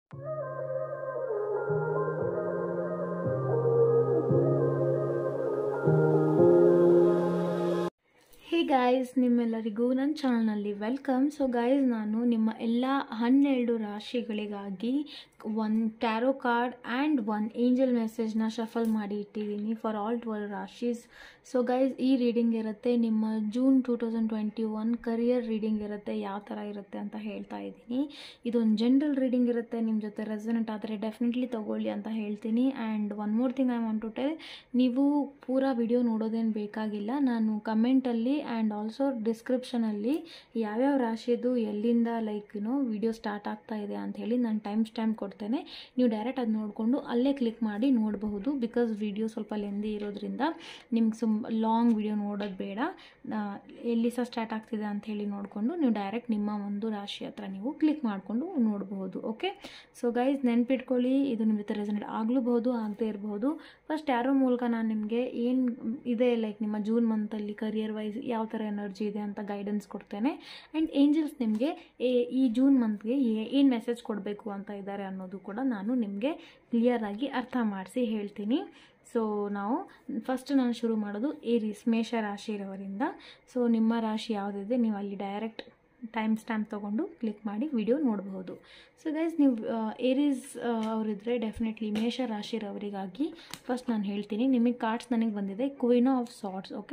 hey guys ನಿಮ್ಮೆಲ್ಲರಿಗೂ ನನ್ನ ಚಾನಲ್ನಲ್ಲಿ ವೆಲ್ಕಮ್ ಸೊ ಗಾಯ್ಸ್ ನಾನು ನಿಮ್ಮ ಎಲ್ಲ ಹನ್ನೆರಡು ರಾಶಿಗಳಿಗಾಗಿ one tarot card and one angel ಮೆಸೇಜ್ನ ಶಫಲ್ ಮಾಡಿ ಇಟ್ಟಿದ್ದೀನಿ for all twelve rashis so guys ಈ ರೀಡಿಂಗ್ ಇರುತ್ತೆ ನಿಮ್ಮ June two thousand twenty one career reading ಇರುತ್ತೆ ಯಾವ ಥರ ಇರುತ್ತೆ ಅಂತ ಹೇಳ್ತಾ ಇದ್ದೀನಿ ಇದೊಂದು ಜನರಲ್ ರೀಡಿಂಗ್ ಇರುತ್ತೆ ನಿಮ್ಮ ಜೊತೆ ರೆಸನೆಂಟ್ ಆದರೆ ಡೆಫಿನೆಟ್ಲಿ ತೊಗೊಳ್ಳಿ ಅಂತ ಹೇಳ್ತೀನಿ and one more thing I want to tell ನೀವು ಪೂರಾ ವಿಡಿಯೋ ನೋಡೋದೇನು ಬೇಕಾಗಿಲ್ಲ ನಾನು ಕಮೆಂಟಲ್ಲಿ ಆ್ಯಂಡ್ ಆಲ್ಸೋ ಡಿಸ್ಕ್ರಿಪ್ಷನಲ್ಲಿ ಯಾವ್ಯಾವ ರಾಶಿದು ಎಲ್ಲಿಂದ ಲೈಕ್ ಯುನೋ ವಿಡಿಯೋ ಸ್ಟಾರ್ಟ್ ಆಗ್ತಾ ಇದೆ ಅಂತ ಹೇಳಿ ನಾನು ಟೈಮ್ ಸ್ಟ್ಯಾಂಪ್ ಕೊಡ್ತೇನೆ ನೀವು ಡೈರೆಕ್ಟ್ ಅದು ನೋಡಿಕೊಂಡು ಅಲ್ಲೇ ಕ್ಲಿಕ್ ಮಾಡಿ ನೋಡಬಹುದು ಬಿಕಾಸ್ ವಿಡಿಯೋ ಸ್ವಲ್ಪ ಲೆಂದಿ ಇರೋದ್ರಿಂದ ನಿಮ್ಗೆ ಸುಮ್ ಲಾಂಗ್ ವಿಡಿಯೋ ನೋಡೋದು ಬೇಡ ಆ, ಎಲ್ಲಿ ಸಹ ಸ್ಟಾರ್ಟ್ ಆಗ್ತಿದೆ ಅಂತ ಹೇಳಿ ನೋಡಿಕೊಂಡು ನೀವು ಡೈರೆಕ್ಟ್ ನಿಮ್ಮ ಒಂದು ರಾಶಿ ಹತ್ರ ನೀವು ಕ್ಲಿಕ್ ಮಾಡಿಕೊಂಡು ನೋಡಬಹುದು ಓಕೆ ಸೊ ಗೈಸ್ ನೆನ್ಪಿಟ್ಕೊಳ್ಳಿ ಇದು ನಿಮ್ಮ ಜೊತೆ ರೆಸನೆಟ್ ಆಗ್ಲೂಬಹುದು ಆಗದೆ ಇರಬಹುದು ಫಸ್ಟ್ ಯಾರೋ ಮೂಲಕ ನಾನು ನಿಮಗೆ ಏನು ಇದೆ ಲೈಕ್ ನಿಮ್ಮ ಜೂನ್ ಮಂತಲ್ಲಿ ಕರಿಯರ್ ವೈಸ್ ಯಾವ ಥರ ಎನರ್ಜಿ ಇದೆ ಅಂತ ಗೈಡೆನ್ಸ್ ಕೊಡ್ತೇನೆ ಆ್ಯಂಡ್ ಏಂಜಲ್ಸ್ ನಿಮಗೆ ಈ ಜೂನ್ ಮಂತ್ಗೆ ಏನು ಮೆಸೇಜ್ ಕೊಡಬೇಕು ಅಂತ ಇದ್ದಾರೆ ಅನ್ನೋದು ಕೂಡ ನಾನು ನಿಮಗೆ ಕ್ಲಿಯರಾಗಿ ಅರ್ಥ ಮಾಡಿಸಿ ಹೇಳ್ತೀನಿ ಸೊ ನಾವು ಫಸ್ಟ್ ನಾನು ಶುರು ಮಾಡೋದು ಏರೀಸ್ ಮೇಷ ರಾಶಿ ಇರೋವರಿಂದ ಸೊ ನಿಮ್ಮ ರಾಶಿ ಯಾವುದಿದೆ ನೀವು ಅಲ್ಲಿ ಡೈರೆಕ್ಟ್ ಟೈಮ್ ಸ್ಟ್ಯಾಂಪ್ ತೊಗೊಂಡು ಕ್ಲಿಕ್ ಮಾಡಿ ವಿಡಿಯೋ ನೋಡಬಹುದು ಸೊ ಗೈಸ್ ನೀವು ಏರೀಸ್ ಅವರಿದ್ದರೆ ಡೆಫಿನೆಟ್ಲಿ ಮೇಷ ರಾಶಿರವರಿಗಾಗಿ ಫಸ್ಟ್ ನಾನು ಹೇಳ್ತೀನಿ ನಿಮಗೆ ಕಾರ್ಡ್ಸ್ ನನಗೆ ಬಂದಿದೆ queen of swords okay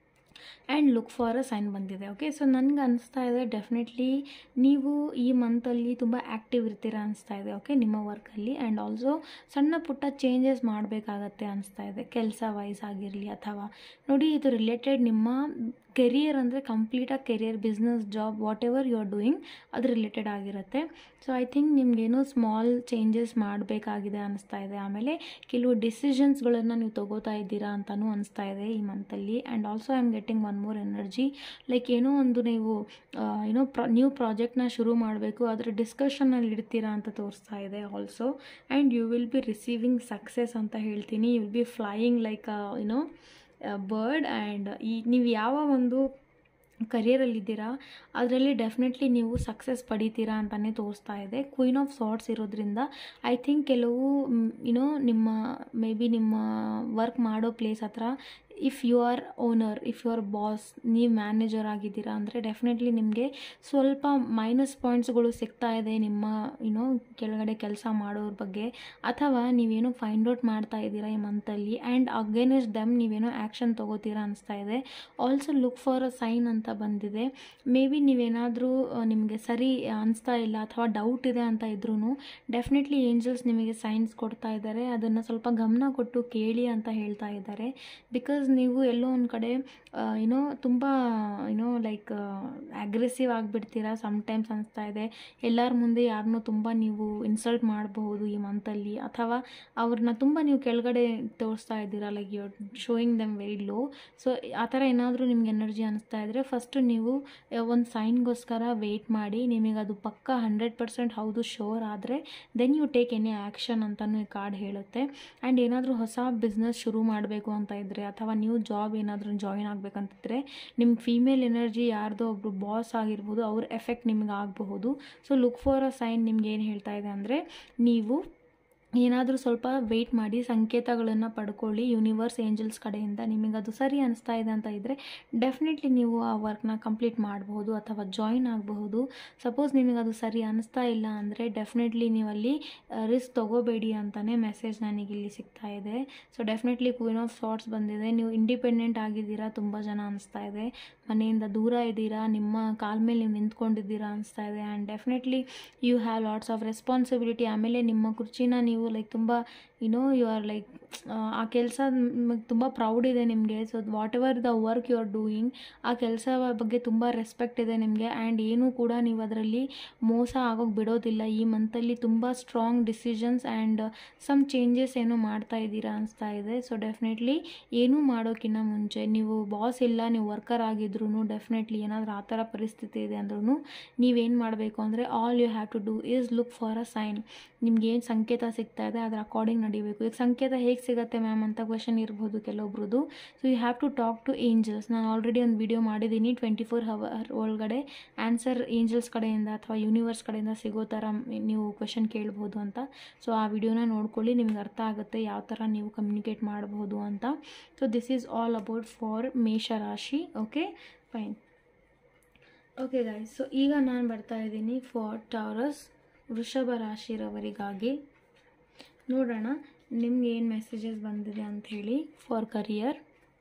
and look for a sign ಬಂದಿದೆ ಓಕೆ ಸೊ ನನಗೆ ಅನಿಸ್ತಾ ಇದೆ ಡೆಫಿನೆಟ್ಲಿ ನೀವು ಈ ಮಂತಲ್ಲಿ ತುಂಬ ಆ್ಯಕ್ಟಿವ್ ಇರ್ತೀರಾ ಅನಿಸ್ತಾ ಇದೆ ಓಕೆ ನಿಮ್ಮ ವರ್ಕಲ್ಲಿ ಆ್ಯಂಡ್ ಆಲ್ಸೋ ಸಣ್ಣ ಪುಟ್ಟ ಚೇಂಜಸ್ ಮಾಡಬೇಕಾಗತ್ತೆ ಅನಿಸ್ತಾ ಇದೆ ಕೆಲಸ ವೈಸ್ ಆಗಿರಲಿ ಅಥವಾ ನೋಡಿ ಇದು ರಿಲೇಟೆಡ್ ನಿಮ್ಮ ಕೆರಿಯರ್ ಅಂದರೆ ಕಂಪ್ಲೀಟಾಗಿ career business job whatever you are doing ಅದು ರಿಲೇಟೆಡ್ ಆಗಿರುತ್ತೆ ಸೊ ಐ ಥಿಂಕ್ ನಿಮಗೇನೋ ಸ್ಮಾಲ್ ಚೇಂಜಸ್ ಮಾಡಬೇಕಾಗಿದೆ ಅನಿಸ್ತಾ ಇದೆ ಆಮೇಲೆ ಕೆಲವು ಡಿಸಿಷನ್ಸ್ಗಳನ್ನು ನೀವು ತೊಗೋತಾ ಇದ್ದೀರಾ ಅಂತಲೂ ಅನಿಸ್ತಾ ಇದೆ ಈ ಮಂತಲ್ಲಿ and also I am getting one more energy like ಏನೋ ಒಂದು ನೀವು ಏನೋ ಪ್ರಾ ನ್ಯೂ ಪ್ರಾಜೆಕ್ಟ್ನ ಶುರು ಮಾಡಬೇಕು ಅದರ ಡಿಸ್ಕಷನಲ್ಲಿ ಇಡ್ತೀರಾ ಅಂತ ತೋರಿಸ್ತಾ ಇದೆ also and you will be receiving success ಅಂತ ಹೇಳ್ತೀನಿ you will be flying like you know bird and ಈ ನೀವು ಯಾವ ಒಂದು ಕರಿಯರಲ್ಲಿದ್ದೀರಾ ಅದರಲ್ಲಿ ಡೆಫಿನೆಟ್ಲಿ ನೀವು ಸಕ್ಸಸ್ ಪಡಿತೀರಾ ಅಂತಲೇ ತೋರಿಸ್ತಾ ಇದೆ ಕ್ವೀನ್ ಆಫ್ ಸಾಟ್ಸ್ ಇರೋದ್ರಿಂದ ಐ ಥಿಂಕ್ ಕೆಲವು ಯುನೋ ನಿಮ್ಮ ಮೇ ಬಿ ನಿಮ್ಮ ವರ್ಕ್ ಮಾಡೋ ಪ್ಲೇಸ್ ಹತ್ರ if you are owner if you are boss ನೀವು ಮ್ಯಾನೇಜರ್ ಆಗಿದ್ದೀರಾ ಅಂದರೆ ಡೆಫಿನೆಟ್ಲಿ ನಿಮಗೆ ಸ್ವಲ್ಪ ಮೈನಸ್ ಪಾಯಿಂಟ್ಸ್ಗಳು ಸಿಗ್ತಾ ಇದೆ ನಿಮ್ಮ ಯುನೋ ಕೆಳಗಡೆ ಕೆಲಸ ಮಾಡೋರ ಬಗ್ಗೆ ಅಥವಾ ನೀವೇನೋ ಫೈಂಡ್ ಔಟ್ ಮಾಡ್ತಾ ಇದ್ದೀರಾ ಈ ಮಂತಲ್ಲಿ ಆ್ಯಂಡ್ ಅಗೇನೆಸ್ಟ್ ದಮ್ ನೀವೇನೋ ಆ್ಯಕ್ಷನ್ ತೊಗೋತೀರಾ ಅನಿಸ್ತಾ ಇದೆ also look for a sign ಅಂತ ಬಂದಿದೆ ಮೇ ಬಿ ನೀವೇನಾದರೂ ನಿಮಗೆ ಸರಿ ಅನಿಸ್ತಾ ಇಲ್ಲ ಅಥವಾ ಡೌಟ್ ಇದೆ ಅಂತ ಇದ್ರೂ ಡೆಫಿನೆಟ್ಲಿ ಏಂಜಲ್ಸ್ ನಿಮಗೆ ಸೈನ್ಸ್ ಕೊಡ್ತಾ ಇದ್ದಾರೆ ಅದನ್ನು ಸ್ವಲ್ಪ ಗಮನ ಕೊಟ್ಟು ಕೇಳಿ ಅಂತ ಹೇಳ್ತಾ ಇದ್ದಾರೆ ಬಿಕಾಸ್ ನೀವು ಎಲ್ಲೋ ಒಂದು ಕಡೆ ಏನೋ ತುಂಬ ಏನೋ ಲೈಕ್ ಅಗ್ರೆಸಿವ್ ಆಗಿಬಿಡ್ತೀರಾ ಸಮ್ಟೈಮ್ಸ್ ಅನಿಸ್ತಾ ಇದೆ ಎಲ್ಲರ ಮುಂದೆ ಯಾರನ್ನೂ ತುಂಬ ನೀವು ಇನ್ಸಲ್ಟ್ ಮಾಡಬಹುದು ಈ ಮಂತಲ್ಲಿ ಅಥವಾ ಅವ್ರನ್ನ ತುಂಬ ನೀವು ಕೆಳಗಡೆ ತೋರಿಸ್ತಾ ಇದ್ದೀರಾ like you showing them very low so ಆ ಥರ ಏನಾದರೂ ನಿಮ್ಗೆ ಎನರ್ಜಿ ಅನಿಸ್ತಾ ಇದ್ದರೆ ಫಸ್ಟು ನೀವು ಒಂದು ಸೈನ್ಗೋಸ್ಕರ ವೆಯ್ಟ್ ಮಾಡಿ ನಿಮಗೆ ಅದು ಪಕ್ಕ ಹಂಡ್ರೆಡ್ ಪರ್ಸೆಂಟ್ ಹೌದು ಶೋರ್ ಆದರೆ then you take any action ಅಂತಲೂ ಈ ಕಾರ್ಡ್ ಹೇಳುತ್ತೆ ಆ್ಯಂಡ್ ಏನಾದರೂ ಹೊಸ ಬಿಸ್ನೆಸ್ ಶುರು ಮಾಡಬೇಕು ಅಂತ ಇದ್ದರೆ ಅಥವಾ ನ್ಯೂ ಜಾಬ್ ಏನಾದರೂ ಜಾಯಿನ್ ಆಗಬೇಕಂತಿದ್ರೆ ನಿಮ್ಮ ಫೀಮೇಲ್ ಎನರ್ಜಿ ಯಾರ್ದೋ ಒಬ್ಬರು ಬಾಸ್ ಆಗಿರ್ಬೋದು ಅವ್ರ ಎಫೆಕ್ಟ್ ನಿಮ್ಗೆ ಆಗಬಹುದು so look for a sign ನಿಮ್ಗೆ ಏನು ಹೇಳ್ತಾ ಇದೆ ಅಂದರೆ ನೀವು ಏನಾದರೂ ಸ್ವಲ್ಪ ವೆಯ್ಟ್ ಮಾಡಿ ಸಂಕೇತಗಳನ್ನು ಪಡ್ಕೊಳ್ಳಿ ಯೂನಿವರ್ಸ್ ಏಂಜಲ್ಸ್ ಕಡೆಯಿಂದ ನಿಮಗೆ ಅದು ಸರಿ ಅನಿಸ್ತಾ ಇದೆ ಅಂತ ಇದ್ದರೆ ಡೆಫಿನೆಟ್ಲಿ ನೀವು ಆ ವರ್ಕ್ನ ಕಂಪ್ಲೀಟ್ ಮಾಡಬಹುದು ಅಥವಾ ಜಾಯಿನ್ ಆಗಬಹುದು ಸಪೋಸ್ ನಿಮಗೆ ಅದು ಸರಿ ಅನಿಸ್ತಾ ಇಲ್ಲ ಅಂದರೆ ಡೆಫಿನೆಟ್ಲಿ ನೀವು ಅಲ್ಲಿ ರಿಸ್ಕ್ ತೊಗೋಬೇಡಿ ಅಂತಲೇ ಮೆಸೇಜ್ ನನಗೆ ಇಲ್ಲಿ ಸಿಗ್ತಾ ಇದೆ so definitely queen of swords ಬಂದಿದೆ ನೀವು ಇಂಡಿಪೆಂಡೆಂಟ್ ಆಗಿದ್ದೀರಾ ತುಂಬ ಜನ ಅನಿಸ್ತಾ ಇದೆ ಮನೆಯಿಂದ ದೂರ ಇದ್ದೀರಾ ನಿಮ್ಮ ಕಾಲ ಮೇಲೆ ನೀವು ನಿಂತ್ಕೊಂಡಿದ್ದೀರಾ ಅನಿಸ್ತಾ ಇದೆ and definitely you have lots of responsibility ಆಮೇಲೆ ನಿಮ್ಮ ಕುರ್ಚಿನ ನೀವು ಲೈಕ್ ತುಂಬ ಯುನೋ ಯು ಆರ್ ಲೈಕ್ ಆ ಕೆಲಸ ತುಂಬ ಪ್ರೌಡ್ ಇದೆ ನಿಮಗೆ so whatever the work you are doing ಆ ಕೆಲಸ ಬಗ್ಗೆ ತುಂಬ ರೆಸ್ಪೆಕ್ಟ್ ಇದೆ ನಿಮಗೆ ಆ್ಯಂಡ್ ಏನೂ ಕೂಡ ನೀವು ಅದರಲ್ಲಿ ಮೋಸ ಆಗೋಕ್ಕೆ ಬಿಡೋದಿಲ್ಲ ಈ ಮಂತಲ್ಲಿ ತುಂಬ strong decisions and some changes ಏನೋ ಮಾಡ್ತಾ ಇದ್ದೀರಾ ಅನಿಸ್ತಾ ಇದೆ ಸೊ ಡೆಫಿನೆಟ್ಲಿ ಏನೂ ಮಾಡೋಕ್ಕಿಂತ ಮುಂಚೆ ನೀವು ಬಾಸ್ ಇಲ್ಲ ನೀವು ವರ್ಕರ್ ಆಗಿದ್ರು ಡೆಫಿನೆಟ್ಲಿ ಏನಾದರೂ ಆ ಥರ ಪರಿಸ್ಥಿತಿ ಇದೆ ಅಂದ್ರೂ ನೀವೇನು ಮಾಡಬೇಕು ಅಂದರೆ all you have to do is look for a sign ನಿಮ್ಗೆ ಏನು ಸಂಕೇತ ಸಿಗ್ತಾ ಹೋಗ್ತಾ ಇದೆ ಅದರ ಅಕಾರ್ಡಿಂಗ್ ನಡಿಬೇಕು ಈಗ ಸಂಕೇತ ಹೇಗೆ ಸಿಗುತ್ತೆ ಮ್ಯಾಮ್ ಅಂತ ಕ್ವೆಶನ್ ಇರ್ಬೋದು ಕೆಲವೊಬ್ರದ್ದು so you have to talk to angels ನಾನು ಆಲ್ರೆಡಿ ಒಂದು ವಿಡಿಯೋ ಮಾಡಿದ್ದೀನಿ ಟ್ವೆಂಟಿ ಫೋರ್ ಹವರ್ ಒಳಗಡೆ ಆನ್ಸರ್ ಏಂಜಲ್ಸ್ ಕಡೆಯಿಂದ ಅಥವಾ ಯೂನಿವರ್ಸ್ ಕಡೆಯಿಂದ ಸಿಗೋ ಥರ ನೀವು ಕ್ವೆಶನ್ ಕೇಳ್ಬೋದು ಅಂತ ಸೊ ಆ ವಿಡಿಯೋನ ನೋಡ್ಕೊಳ್ಳಿ ನಿಮ್ಗೆ ಅರ್ಥ ಆಗುತ್ತೆ ಯಾವ ಥರ ನೀವು ಕಮ್ಯುನಿಕೇಟ್ ಮಾಡಬಹುದು ಅಂತ so this is all about for Mesha rashi okay fine okay guys so ಈಗ ನಾನು ಬರ್ತಾ ಇದ್ದೀನಿ ಫಾರ್ ಟವರಸ್ ವೃಷಭ ರಾಶಿರವರಿಗಾಗಿ ನೋಡೋಣ ನಿಮ್ಗೆ ಏನು ಮೆಸೇಜಸ್ ಬಂದಿದೆ ಅಂಥೇಳಿ ಫಾರ್ ಕರಿಯರ್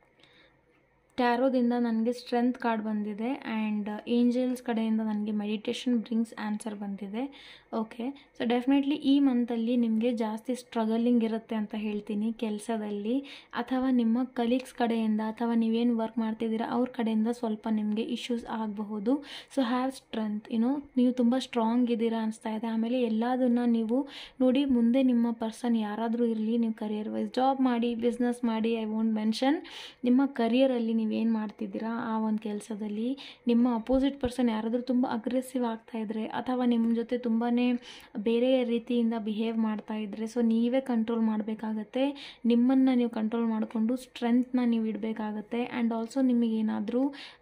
ಟ್ಯಾರೋದಿಂದ ನನಗೆ ಸ್ಟ್ರೆಂತ್ ಕಾರ್ಡ್ ಬಂದಿದೆ ಆ್ಯಂಡ್ ಏಂಜಲ್ಸ್ ಕಡೆಯಿಂದ ನನಗೆ ಮೆಡಿಟೇಷನ್ ಬ್ರಿಂಗ್ಸ್ ಆನ್ಸರ್ ಬಂದಿದೆ ಓಕೆ ಸೊ ಡೆಫಿನೆಟ್ಲಿ ಈ ಮಂತಲ್ಲಿ ನಿಮಗೆ ಜಾಸ್ತಿ ಸ್ಟ್ರಗಲಿಂಗ್ ಇರುತ್ತೆ ಅಂತ ಹೇಳ್ತೀನಿ ಕೆಲಸದಲ್ಲಿ ಅಥವಾ ನಿಮ್ಮ ಕಲೀಗ್ಸ್ ಕಡೆಯಿಂದ ಅಥವಾ ನೀವೇನು ವರ್ಕ್ ಮಾಡ್ತಿದ್ದೀರಾ ಅವ್ರ ಕಡೆಯಿಂದ ಸ್ವಲ್ಪ ನಿಮಗೆ ಇಶ್ಯೂಸ್ ಆಗಬಹುದು ಸೊ ಹ್ಯಾವ್ ಸ್ಟ್ರೆಂತ್ ಯುನೋ ನೀವು ತುಂಬ ಸ್ಟ್ರಾಂಗ್ ಇದ್ದೀರಾ ಅನಿಸ್ತಾ ಇದೆ ಆಮೇಲೆ ಎಲ್ಲದನ್ನು ನೀವು ನೋಡಿ ಮುಂದೆ ನಿಮ್ಮ ಪರ್ಸನ್ ಯಾರಾದರೂ ಇರಲಿ ನೀವು ಕರಿಯರ್ ವೈಸ್ ಜಾಬ್ ಮಾಡಿ ಬಿಸ್ನೆಸ್ ಮಾಡಿ ಐ ವೋಂಟ್ ಮೆನ್ಷನ್ ನಿಮ್ಮ ಕರಿಯರಲ್ಲಿ ನೀವೇನು ಮಾಡ್ತಿದ್ದೀರಾ ಆ ಒಂದು ಕೆಲಸದಲ್ಲಿ ನಿಮ್ಮ ಅಪೋಸಿಟ್ ಪರ್ಸನ್ ಯಾರಾದರೂ ತುಂಬ ಅಗ್ರೆಸಿವ್ ಆಗ್ತಾ ಇದ್ದರೆ ಅಥವಾ ನಿಮ್ಮ ಜೊತೆ ತುಂಬಾ ಬೇರೆ ರೀತಿಯಿಂದ ಬಿಹೇವ್ ಮಾಡ್ತಾ ಇದ್ದರೆ ಸೊ ನೀವೇ ಕಂಟ್ರೋಲ್ ಮಾಡಬೇಕಾಗತ್ತೆ ನಿಮ್ಮನ್ನು ನೀವು ಕಂಟ್ರೋಲ್ ಮಾಡಿಕೊಂಡು ಸ್ಟ್ರೆಂತ್ನ ನೀವು ಇಡಬೇಕಾಗತ್ತೆ ಆ್ಯಂಡ್ ಆಲ್ಸೋ ನಿಮಗೇನಾದರೂ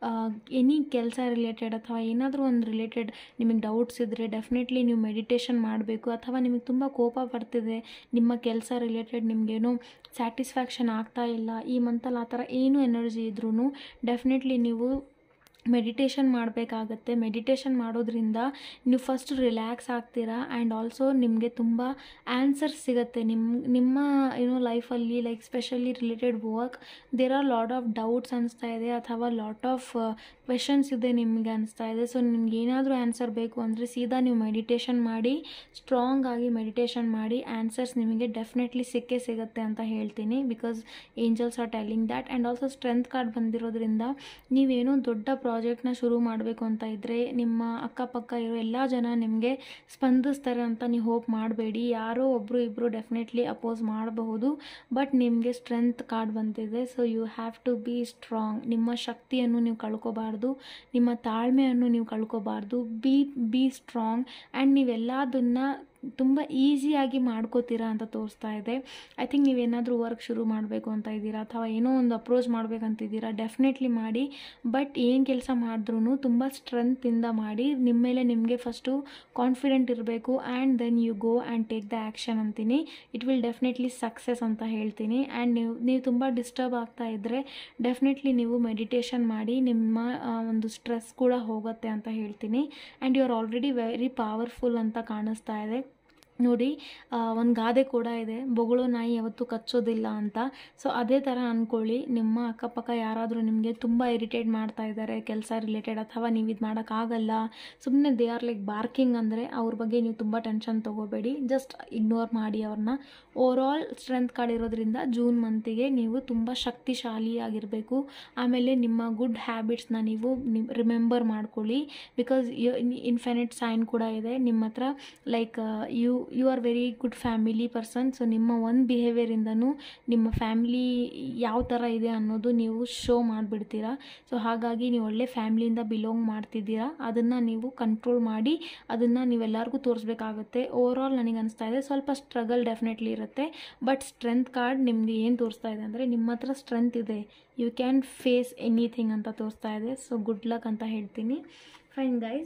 ಎನಿ ಕೆಲಸ ರಿಲೇಟೆಡ್ ಅಥವಾ ಏನಾದರೂ ಒಂದು ರಿಲೇಟೆಡ್ ನಿಮಗೆ ಡೌಟ್ಸ್ ಇದ್ದರೆ ಡೆಫಿನೆಟ್ಲಿ ನೀವು ಮೆಡಿಟೇಷನ್ ಮಾಡಬೇಕು ಅಥವಾ ನಿಮಗೆ ತುಂಬ ಕೋಪ ಬರ್ತಿದೆ ನಿಮ್ಮ ಕೆಲಸ ರಿಲೇಟೆಡ್ ನಿಮಗೇನೋ ಸ್ಯಾಟಿಸ್ಫ್ಯಾಕ್ಷನ್ ಆಗ್ತಾ ಇಲ್ಲ ಈ ಮಂತಲ್ಲಿ ಆ ಥರ ಏನು ಎನರ್ಜಿ ಇದ್ರೂ ಡೆಫಿನೆಟ್ಲಿ ನೀವು ಮೆಡಿಟೇಷನ್ ಮಾಡಬೇಕಾಗತ್ತೆ ಮೆಡಿಟೇಷನ್ ಮಾಡೋದ್ರಿಂದ ನೀವು ಫಸ್ಟ್ ರಿಲ್ಯಾಕ್ಸ್ ಆಗ್ತೀರಾ ಆ್ಯಂಡ್ ಆಲ್ಸೋ ನಿಮಗೆ ತುಂಬ ಆನ್ಸರ್ಸ್ ಸಿಗುತ್ತೆ ನಿಮ್ಮ ನಿಮ್ಮ ಏನೋ ಲೈಫಲ್ಲಿ like specially related work there are lot of doubts ಅನಿಸ್ತಾ ಇದೆ ಅಥವಾ ಲಾಟ್ ಆಫ್ ಕ್ವೆಶನ್ಸ್ ಇದೆ ನಿಮಗೆ ಅನಿಸ್ತಾ ಇದೆ ಸೊ ನಿಮ್ಗೆ ಏನಾದರೂ ಆನ್ಸರ್ ಬೇಕು ಅಂದರೆ ಸೀದಾ ನೀವು ಮೆಡಿಟೇಷನ್ ಮಾಡಿ ಸ್ಟ್ರಾಂಗ್ ಆಗಿ ಮೆಡಿಟೇಷನ್ ಮಾಡಿ ಆನ್ಸರ್ಸ್ ನಿಮಗೆ ಡೆಫಿನೆಟ್ಲಿ ಸಿಕ್ಕೇ ಸಿಗುತ್ತೆ ಅಂತ ಹೇಳ್ತೀನಿ because angels are telling that and also strength card ಬಂದಿರೋದ್ರಿಂದ ನೀವೇನೋ ದೊಡ್ಡ ಪ್ರಾಜೆಕ್ಟ್ನ ಶುರು ಮಾಡಬೇಕು ಅಂತ ಇದ್ದರೆ ನಿಮ್ಮ ಅಕ್ಕಪಕ್ಕ ಇರೋ ಎಲ್ಲ ಜನ ನಿಮಗೆ ಸ್ಪಂದಿಸ್ತಾರೆ ಅಂತ ನೀವು ಹೋಪ್ ಮಾಡಬೇಡಿ ಯಾರೋ ಒಬ್ಬರು ಇಬ್ಬರು ಡೆಫಿನೆಟ್ಲಿ ಅಪೋಸ್ ಮಾಡಬಹುದು ಬಟ್ ನಿಮಗೆ ಸ್ಟ್ರೆಂತ್ ಕಾರ್ಡ್ ಬಂದಿದೆ so you have to be strong ನಿಮ್ಮ ಶಕ್ತಿಯನ್ನು ನೀವು ಕಳ್ಕೊಬಾರ್ದು ನಿಮ್ಮ ತಾಳ್ಮೆಯನ್ನು ನೀವು ಕಳ್ಕೊಬಾರ್ದು ಬಿ ಬಿ ಸ್ಟ್ರಾಂಗ್ ಆ್ಯಂಡ್ ನೀವೆಲ್ಲದನ್ನು ತುಂಬ ಈಸಿಯಾಗಿ ಮಾಡ್ಕೋತೀರಾ ಅಂತ ತೋರಿಸ್ತಾ ಇದೆ ಐ ಥಿಂಕ್ ನೀವೇನಾದರೂ ವರ್ಕ್ ಶುರು ಮಾಡಬೇಕು ಅಂತ ಇದ್ದೀರಾ ಅಥವಾ ಏನೋ ಒಂದು ಅಪ್ರೋಚ್ ಮಾಡಬೇಕಂತಿದ್ದೀರಾ ಡೆಫಿನೆಟ್ಲಿ ಮಾಡಿ ಬಟ್ ಏನು ಕೆಲಸ ಮಾಡಿದ್ರೂ ತುಂಬ ಸ್ಟ್ರೆಂತಿಂದ ಮಾಡಿ ನಿಮ್ಮ ಮೇಲೆ ನಿಮಗೆ ಫಸ್ಟು ಕಾನ್ಫಿಡೆಂಟ್ ಇರಬೇಕು and then you go and take the action ಅಂತೀನಿ ಇಟ್ ವಿಲ್ ಡೆಫಿನೆಟ್ಲಿ ಸಕ್ಸಸ್ ಅಂತ ಹೇಳ್ತೀನಿ ಆ್ಯಂಡ್ ನೀವು ನೀವು ತುಂಬ ಡಿಸ್ಟರ್ಬ್ ಆಗ್ತಾ ಇದ್ದರೆ ಡೆಫಿನೆಟ್ಲಿ ನೀವು ಮೆಡಿಟೇಷನ್ ಮಾಡಿ ನಿಮ್ಮ ಆ, ಒಂದು ಸ್ಟ್ರೆಸ್ ಕೂಡ ಹೋಗುತ್ತೆ ಅಂತ ಹೇಳ್ತೀನಿ and you are already very powerful ಅಂತ ಕಾಣಿಸ್ತಾ ಇದೆ ನೋಡಿ ಒಂದು ಗಾದೆ ಕೂಡ ಇದೆ ಬೊಗಳೋ ನಾಯಿ ಯಾವತ್ತೂ ಕಚ್ಚೋದಿಲ್ಲ ಅಂತ ಸೊ ಅದೇ ಥರ ಅಂದ್ಕೊಳ್ಳಿ ನಿಮ್ಮ ಅಕ್ಕಪಕ್ಕ ಯಾರಾದರೂ ನಿಮಗೆ ತುಂಬ ಇರಿಟೇಟ್ ಮಾಡ್ತಾ ಇದ್ದಾರೆ ಕೆಲಸ ರಿಲೇಟೆಡ್ ಅಥವಾ ನೀವು ಇದು ಮಾಡೋಕ್ಕಾಗಲ್ಲ ಸುಮ್ಮನೆ ದೇ ಆರ್ ಲೈಕ್ ಬಾರ್ಕಿಂಗ್ ಅಂದರೆ ಅವ್ರ ಬಗ್ಗೆ ನೀವು ತುಂಬ ಟೆನ್ಷನ್ ತೊಗೋಬೇಡಿ ಜಸ್ಟ್ ಇಗ್ನೋರ್ ಮಾಡಿ ಅವ್ರನ್ನ ಓವರ್ ಆಲ್ ಸ್ಟ್ರೆಂತ್ ಕಾರ್ಡ್ ಇರೋದ್ರಿಂದ ಜೂನ್ ಮಂತಿಗೆ ನೀವು ತುಂಬ ಶಕ್ತಿಶಾಲಿಯಾಗಿರಬೇಕು ಆಮೇಲೆ ನಿಮ್ಮ ಗುಡ್ ಹ್ಯಾಬಿಟ್ಸ್ನ ನೀವು ರಿಮೆಂಬರ್ ಮಾಡ್ಕೊಳ್ಳಿ ಬಿಕಾಸ್ ಇನ್ಫಿನಿಟ್ ಸೈನ್ ಕೂಡ ಇದೆ ನಿಮ್ಮ ಹತ್ರ like you you are very good family person so ನಿಮ್ಮ ಒಂದು ಬಿಹೇವಿಯರಿಂದನೂ ನಿಮ್ಮ ಫ್ಯಾಮಿಲಿ ಯಾವ ಥರ ಇದೆ ಅನ್ನೋದು ನೀವು ಶೋ ಮಾಡಿಬಿಡ್ತೀರಾ ಸೊ ಹಾಗಾಗಿ ನೀವು ಒಳ್ಳೆ ಫ್ಯಾಮಿಲಿಯಿಂದ ಬಿಲಾಂಗ್ ಮಾಡ್ತಿದ್ದೀರಾ ಅದನ್ನು ನೀವು ಕಂಟ್ರೋಲ್ ಮಾಡಿ ಅದನ್ನು ನೀವೆಲ್ಲರಿಗೂ ತೋರಿಸ್ಬೇಕಾಗುತ್ತೆ ಓವರ್ ಆಲ್ ನನಗೆ ಅನಿಸ್ತಾ ಇದೆ ಸ್ವಲ್ಪ ಸ್ಟ್ರಗಲ್ ಡೆಫಿನೆಟ್ಲಿ ಇರುತ್ತೆ ಬಟ್ ಸ್ಟ್ರೆಂತ್ ಕಾರ್ಡ್ ನಿಮಗೆ ಏನು ತೋರಿಸ್ತಾ ಇದೆ ಅಂದರೆ ನಿಮ್ಮ ಹತ್ರ ಸ್ಟ್ರೆಂತ್ ಇದೆ ಯು ಕ್ಯಾನ್ ಫೇಸ್ ಎನಿಥಿಂಗ್ ಅಂತ ತೋರಿಸ್ತಾ ಇದೆ ಸೊ ಗುಡ್ ಲಕ್ ಅಂತ ಹೇಳ್ತೀನಿ ಫೈನ್ ಗೈಸ್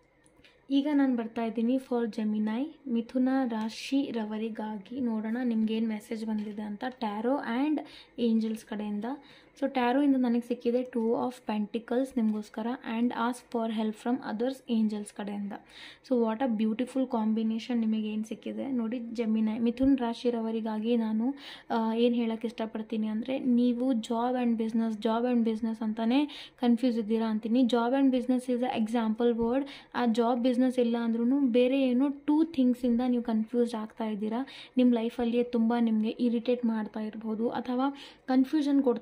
ಈಗ ನಾನು ಬರ್ತಾ ಇದ್ದೀನಿ ಫಾರ್ ಜಮಿನಾಯ್ ಮಿಥುನ ರಾಶಿರವರಿಗಾಗಿ ನೋಡೋಣ ನಿಮ್ಗೇನು ಮೆಸೇಜ್ ಬಂದಿದೆ ಅಂತ ಟ್ಯಾರೋ ಆ್ಯಂಡ್ ಏಂಜಲ್ಸ್ ಕಡೆಯಿಂದ ಸೊ ಟ್ಯಾರೋಯಿಂದ ನನಗೆ ಸಿಕ್ಕಿದೆ ಟೂ ಆಫ್ ಪೆಂಟಿಕಲ್ಸ್ ನಿಮಗೋಸ್ಕರ and ask for help from others angels ಕಡೆಯಿಂದ so what a beautiful combination ನಿಮಗೆ ಏನು ಸಿಕ್ಕಿದೆ ನೋಡಿ ಜಮಿನಾಯ್ ಮಿಥುನ್ ರಾಶಿರವರಿಗಾಗಿ ನಾನು ಏನು ಹೇಳೋಕ್ಕೆ ಇಷ್ಟಪಡ್ತೀನಿ ಅಂದರೆ ನೀವು job and business job and business ಅಂತಲೇ ಕನ್ಫ್ಯೂಸ್ ಇದ್ದೀರಾ ಅಂತೀನಿ job and business is a example word ಆ ಜಾಬ್ ಬಿಸ್ನೆಸ್ ಇಲ್ಲ ಅಂದ್ರೂ ಬೇರೆ ಏನೋ ಟೂ ಥಿಂಗ್ಸಿಂದ ನೀವು ಕನ್ಫ್ಯೂಸ್ಡ್ ಆಗ್ತಾ ಇದ್ದೀರಾ ನಿಮ್ಮ ಲೈಫಲ್ಲಿ ತುಂಬ ನಿಮಗೆ ಇರಿಟೇಟ್ ಮಾಡ್ತಾ ಇರ್ಬೋದು ಅಥವಾ ಕನ್ಫ್ಯೂಷನ್ ಕೊಡ್ತಾ ಇದೆ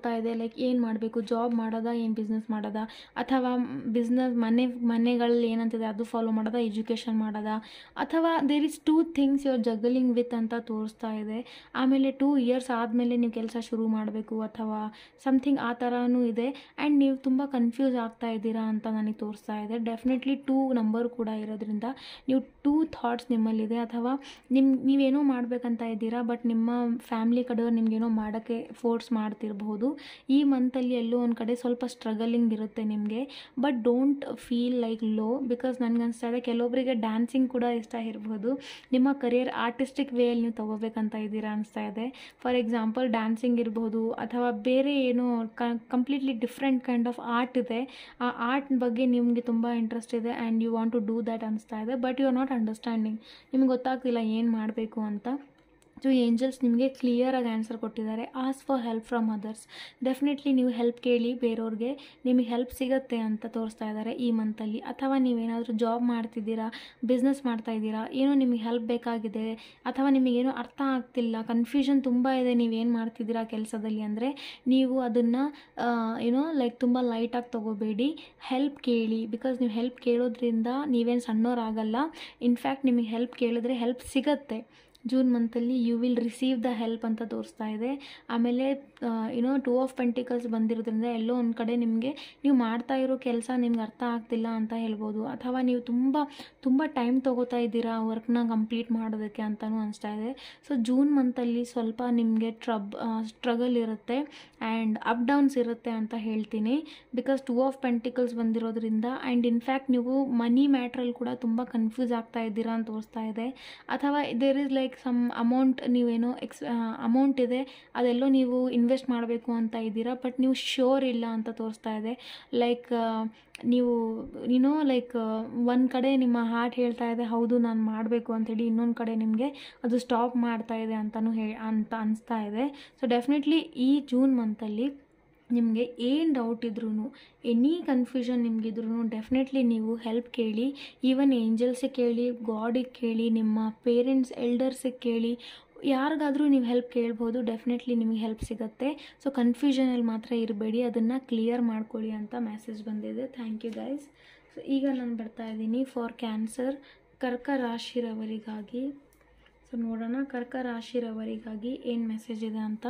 ಲೈಕ್ ಏನು ಮಾಡಬೇಕು ಜಾಬ್ ಮಾಡೋದಾ ಏನು ಬಿಸ್ನೆಸ್ ಮಾಡೋದಾ ಅಥವಾ ಬಿಸ್ನೆಸ್ ಮನೆ ಮನೆಗಳಲ್ಲಿ ಏನಂತಿದೆ ಅದು ಫಾಲೋ ಮಾಡೋದಾ ಎಜುಕೇಷನ್ ಮಾಡೋದಾ ಅಥವಾ there is two things your juggling with ಅಂತ ತೋರಿಸ್ತಾ ಇದೆ ಆಮೇಲೆ ಟೂ ಇಯರ್ಸ್ ಆದಮೇಲೆ ನೀವು ಕೆಲಸ ಶುರು ಮಾಡಬೇಕು ಅಥವಾ ಸಮಥಿಂಗ್ ಆ ಥರನೂ ಇದೆ ಆ್ಯಂಡ್ ನೀವು ತುಂಬ ಕನ್ಫ್ಯೂಸ್ ಆಗ್ತಾ ಇದ್ದೀರಾ ಅಂತ ನನಗೆ ತೋರಿಸ್ತಾ ಇದೆ ಡೆಫಿನೆಟ್ಲಿ ಟೂ ನಂಬರ್ ಕೂಡ ಇರೋದ್ರಿಂದ ನೀವು ಟೂ ಥಾಟ್ಸ್ ನಿಮ್ಮಲ್ಲಿದೆ ಅಥವಾ ನಿಮ್ಮ ನೀವೇನೋ ಮಾಡಬೇಕಂತ ಇದ್ದೀರಾ ಬಟ್ ನಿಮ್ಮ ಫ್ಯಾಮ್ಲಿ ಕಡೆಯವ್ರು ನಿಮಗೇನೋ ಮಾಡೋಕ್ಕೆ ಫೋರ್ಸ್ ಮಾಡ್ತಿರಬಹುದು ಈ ಮಂತಲ್ಲಿ ಎಲ್ಲೋ ಒಂದು ಕಡೆ ಸ್ವಲ್ಪ ಸ್ಟ್ರಗಲಿಂಗ್ ಇರುತ್ತೆ ನಿಮಗೆ but don't feel like low because ನನಗೆ ಅನಿಸ್ತಾ ಇದೆ ಕೆಲವೊಬ್ಬರಿಗೆ ಡ್ಯಾನ್ಸಿಂಗ್ ಕೂಡ ಇಷ್ಟ ಇರ್ಬೋದು ನಿಮ್ಮ ಕರಿಯರ್ ಆರ್ಟಿಸ್ಟಿಕ್ ವೇಯಲ್ಲಿ ನೀವು ತೊಗೋಬೇಕಂತ ಇದ್ದೀರಾ ಅನಿಸ್ತಾ ಇದೆ ಫಾರ್ ಎಕ್ಸಾಂಪಲ್ ಡ್ಯಾನ್ಸಿಂಗ್ ಇರ್ಬೋದು ಅಥವಾ ಬೇರೆ ಏನೋ completely different kind of art ಇದೆ ಆ ಆರ್ಟ್ ಬಗ್ಗೆ ನಿಮಗೆ ತುಂಬ ಇಂಟ್ರೆಸ್ಟ್ ಇದೆ and you want to do that ಅನಿಸ್ತಾ ಇದೆ but you are not understanding ನಿಮ್ಗೆ ಗೊತ್ತಾಗ್ತಿಲ್ಲ ಏನು ಮಾಡಬೇಕು ಅಂತ ಸೊ ಏಂಜಲ್ಸ್ ನಿಮಗೆ ಕ್ಲಿಯರಾಗಿ ಆನ್ಸರ್ ಕೊಟ್ಟಿದ್ದಾರೆ ask for help from others definitely ನೀವು ಹೆಲ್ಪ್ ಕೇಳಿ ಬೇರೆಯವ್ರಿಗೆ ನಿಮಗೆ ಹೆಲ್ಪ್ ಸಿಗುತ್ತೆ ಅಂತ ತೋರಿಸ್ತಾ ಇದ್ದಾರೆ ಈ ಮಂತಲ್ಲಿ ಅಥವಾ ನೀವೇನಾದರೂ ಜಾಬ್ ಮಾಡ್ತಿದ್ದೀರಾ ಬಿಸ್ನೆಸ್ ಮಾಡ್ತಾ ಇದ್ದೀರಾ ಏನೋ ನಿಮಗೆ ಹೆಲ್ಪ್ ಬೇಕಾಗಿದೆ ಅಥವಾ ನಿಮಗೇನೋ ಅರ್ಥ ಆಗ್ತಿಲ್ಲ ಕನ್ಫ್ಯೂಷನ್ ತುಂಬ ಇದೆ ನೀವೇನು ಮಾಡ್ತಿದ್ದೀರಾ ಕೆಲಸದಲ್ಲಿ ಅಂದರೆ ನೀವು ಅದನ್ನು ಏನೋ ಲೈಕ್ ತುಂಬ ಲೈಟಾಗಿ ತೊಗೋಬೇಡಿ ಹೆಲ್ಪ್ ಕೇಳಿ ಬಿಕಾಸ್ ನೀವು ಹೆಲ್ಪ್ ಕೇಳೋದ್ರಿಂದ ನೀವೇನು ಸಣ್ಣವರಾಗಲ್ಲ ಇನ್ಫ್ಯಾಕ್ಟ್ ನಿಮಗೆ ಹೆಲ್ಪ್ ಕೇಳಿದ್ರೆ ಹೆಲ್ಪ್ ಸಿಗತ್ತೆ ಜೂನ್ ಮಂತಲ್ಲಿ you will receive the help ಅಂತ ತೋರಿಸ್ತಾ ಇದೆ ಆಮೇಲೆ ಏನೋ ಟೂ ಆಫ್ ಪೆಂಟಿಕಲ್ಸ್ ಬಂದಿರೋದ್ರಿಂದ ಎಲ್ಲೋ ಒಂದು ಕಡೆ ನಿಮಗೆ ನೀವು ಮಾಡ್ತಾ ಇರೋ ಕೆಲಸ ನಿಮ್ಗೆ ಅರ್ಥ ಆಗ್ತಿಲ್ಲ ಅಂತ ಹೇಳ್ಬೋದು ಅಥವಾ ನೀವು ತುಂಬ ತುಂಬ ಟೈಮ್ ತೊಗೋತಾ ಇದ್ದೀರಾ ವರ್ಕ್ನ ಕಂಪ್ಲೀಟ್ ಮಾಡೋದಕ್ಕೆ ಅಂತಲೂ ಅನಿಸ್ತಾ ಇದೆ ಸೊ ಜೂನ್ ಮಂತಲ್ಲಿ ಸ್ವಲ್ಪ ನಿಮಗೆ ಟ್ರಬ್ ಸ್ಟ್ರಗಲ್ ಇರುತ್ತೆ ಆ್ಯಂಡ್ ಅಪ್ ಡೌನ್ಸ್ ಇರುತ್ತೆ ಅಂತ ಹೇಳ್ತೀನಿ ಬಿಕಾಸ್ ಟೂ ಆಫ್ ಪೆಂಟಿಕಲ್ಸ್ ಬಂದಿರೋದ್ರಿಂದ ಆ್ಯಂಡ್ ಇನ್ಫ್ಯಾಕ್ಟ್ ನೀವು ಮನಿ ಮ್ಯಾಟ್ರಲ್ಲಿ ಕೂಡ ತುಂಬ ಕನ್ಫ್ಯೂಸ್ ಆಗ್ತಾ ಇದ್ದೀರಾ ಅಂತ ತೋರಿಸ್ತಾ ಇದೆ ಅಥವಾ there is like some amount ನೀವೇನೋ ಎಕ್ಸ್ ಅಮೌಂಟ್ ಇದೆ ಅದೆಲ್ಲೋ ನೀವು ಇನ್ವೆಸ್ಟ್ ಮಾಡಬೇಕು ಅಂತ ಇದ್ದೀರಾ ಬಟ್ ನೀವು ಶ್ಯೂರ್ ಇಲ್ಲ ಅಂತ ತೋರಿಸ್ತಾ ಇದೆ ಲೈಕ್ ನೀವು ಏನೋ ಲೈಕ್ ಒಂದು ಕಡೆ ನಿಮ್ಮ ಹಾರ್ಟ್ ಹೇಳ್ತಾ ಇದೆ ಹೌದು ನಾನು ಮಾಡಬೇಕು ಅಂಥೇಳಿ ಇನ್ನೊಂದು ಕಡೆ ನಿಮಗೆ ಅದು ಸ್ಟಾಪ್ ಮಾಡ್ತಾ ಇದೆ ಅಂತಲೂ ಹೇ ಅಂತ ಅನಿಸ್ತಾ ಇದೆ ಸೊ ಡೆಫಿನೆಟ್ಲಿ ಈ ಜೂನ್ ಮಂತಲ್ಲಿ ನಿಮಗೆ ಏನು ಡೌಟ್ ಇದ್ರೂ ಎನಿ ಕನ್ಫ್ಯೂಷನ್ ನಿಮಗಿದ್ರೂ ಡೆಫಿನೆಟ್ಲಿ ನೀವು ಹೆಲ್ಪ್ ಕೇಳಿ ಈವನ್ ಏಂಜಲ್ಸಿಗೆ ಕೇಳಿ ಗಾಡಿಗೆ ಕೇಳಿ ನಿಮ್ಮ ಪೇರೆಂಟ್ಸ್ ಎಲ್ಡರ್ಸಿಗೆ ಕೇಳಿ ಯಾರಿಗಾದರೂ ನೀವು ಹೆಲ್ಪ್ ಕೇಳ್ಬೋದು ಡೆಫಿನೆಟ್ಲಿ ನಿಮಗೆ ಹೆಲ್ಪ್ ಸಿಗುತ್ತೆ ಸೊ ಕನ್ಫ್ಯೂಷನಲ್ಲಿ ಮಾತ್ರ ಇರಬೇಡಿ ಅದನ್ನು ಕ್ಲಿಯರ್ ಮಾಡ್ಕೊಳ್ಳಿ ಅಂತ ಮೆಸೇಜ್ ಬಂದಿದೆ ಥ್ಯಾಂಕ್ ಯು ಗೈಸ್ ಸೊ ಈಗ ನಾನು ಬರ್ತಾ ಇದ್ದೀನಿ ಫಾರ್ ಕ್ಯಾನ್ಸರ್ ಕರ್ಕ ರಾಶಿರವರಿಗಾಗಿ ಸೊ ನೋಡೋಣ ಕರ್ಕ ರಾಶಿರವರಿಗಾಗಿ ಏನು ಮೆಸೇಜ್ ಇದೆ ಅಂತ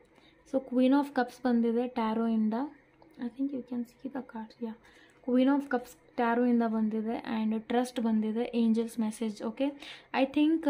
ಸೊ ಕ್ವೀನ್ ಆಫ್ ಕಪ್ಸ್ ಬಂದಿದೆ ಟ್ಯಾರೋಯಿಂದ I think you can see the cards yeah queen of cups ಟ್ಯಾರೋಯಿಂದ ಬಂದಿದೆ ಆ್ಯಂಡ್ ಟ್ರಸ್ಟ್ ಬಂದಿದೆ angels message okay I think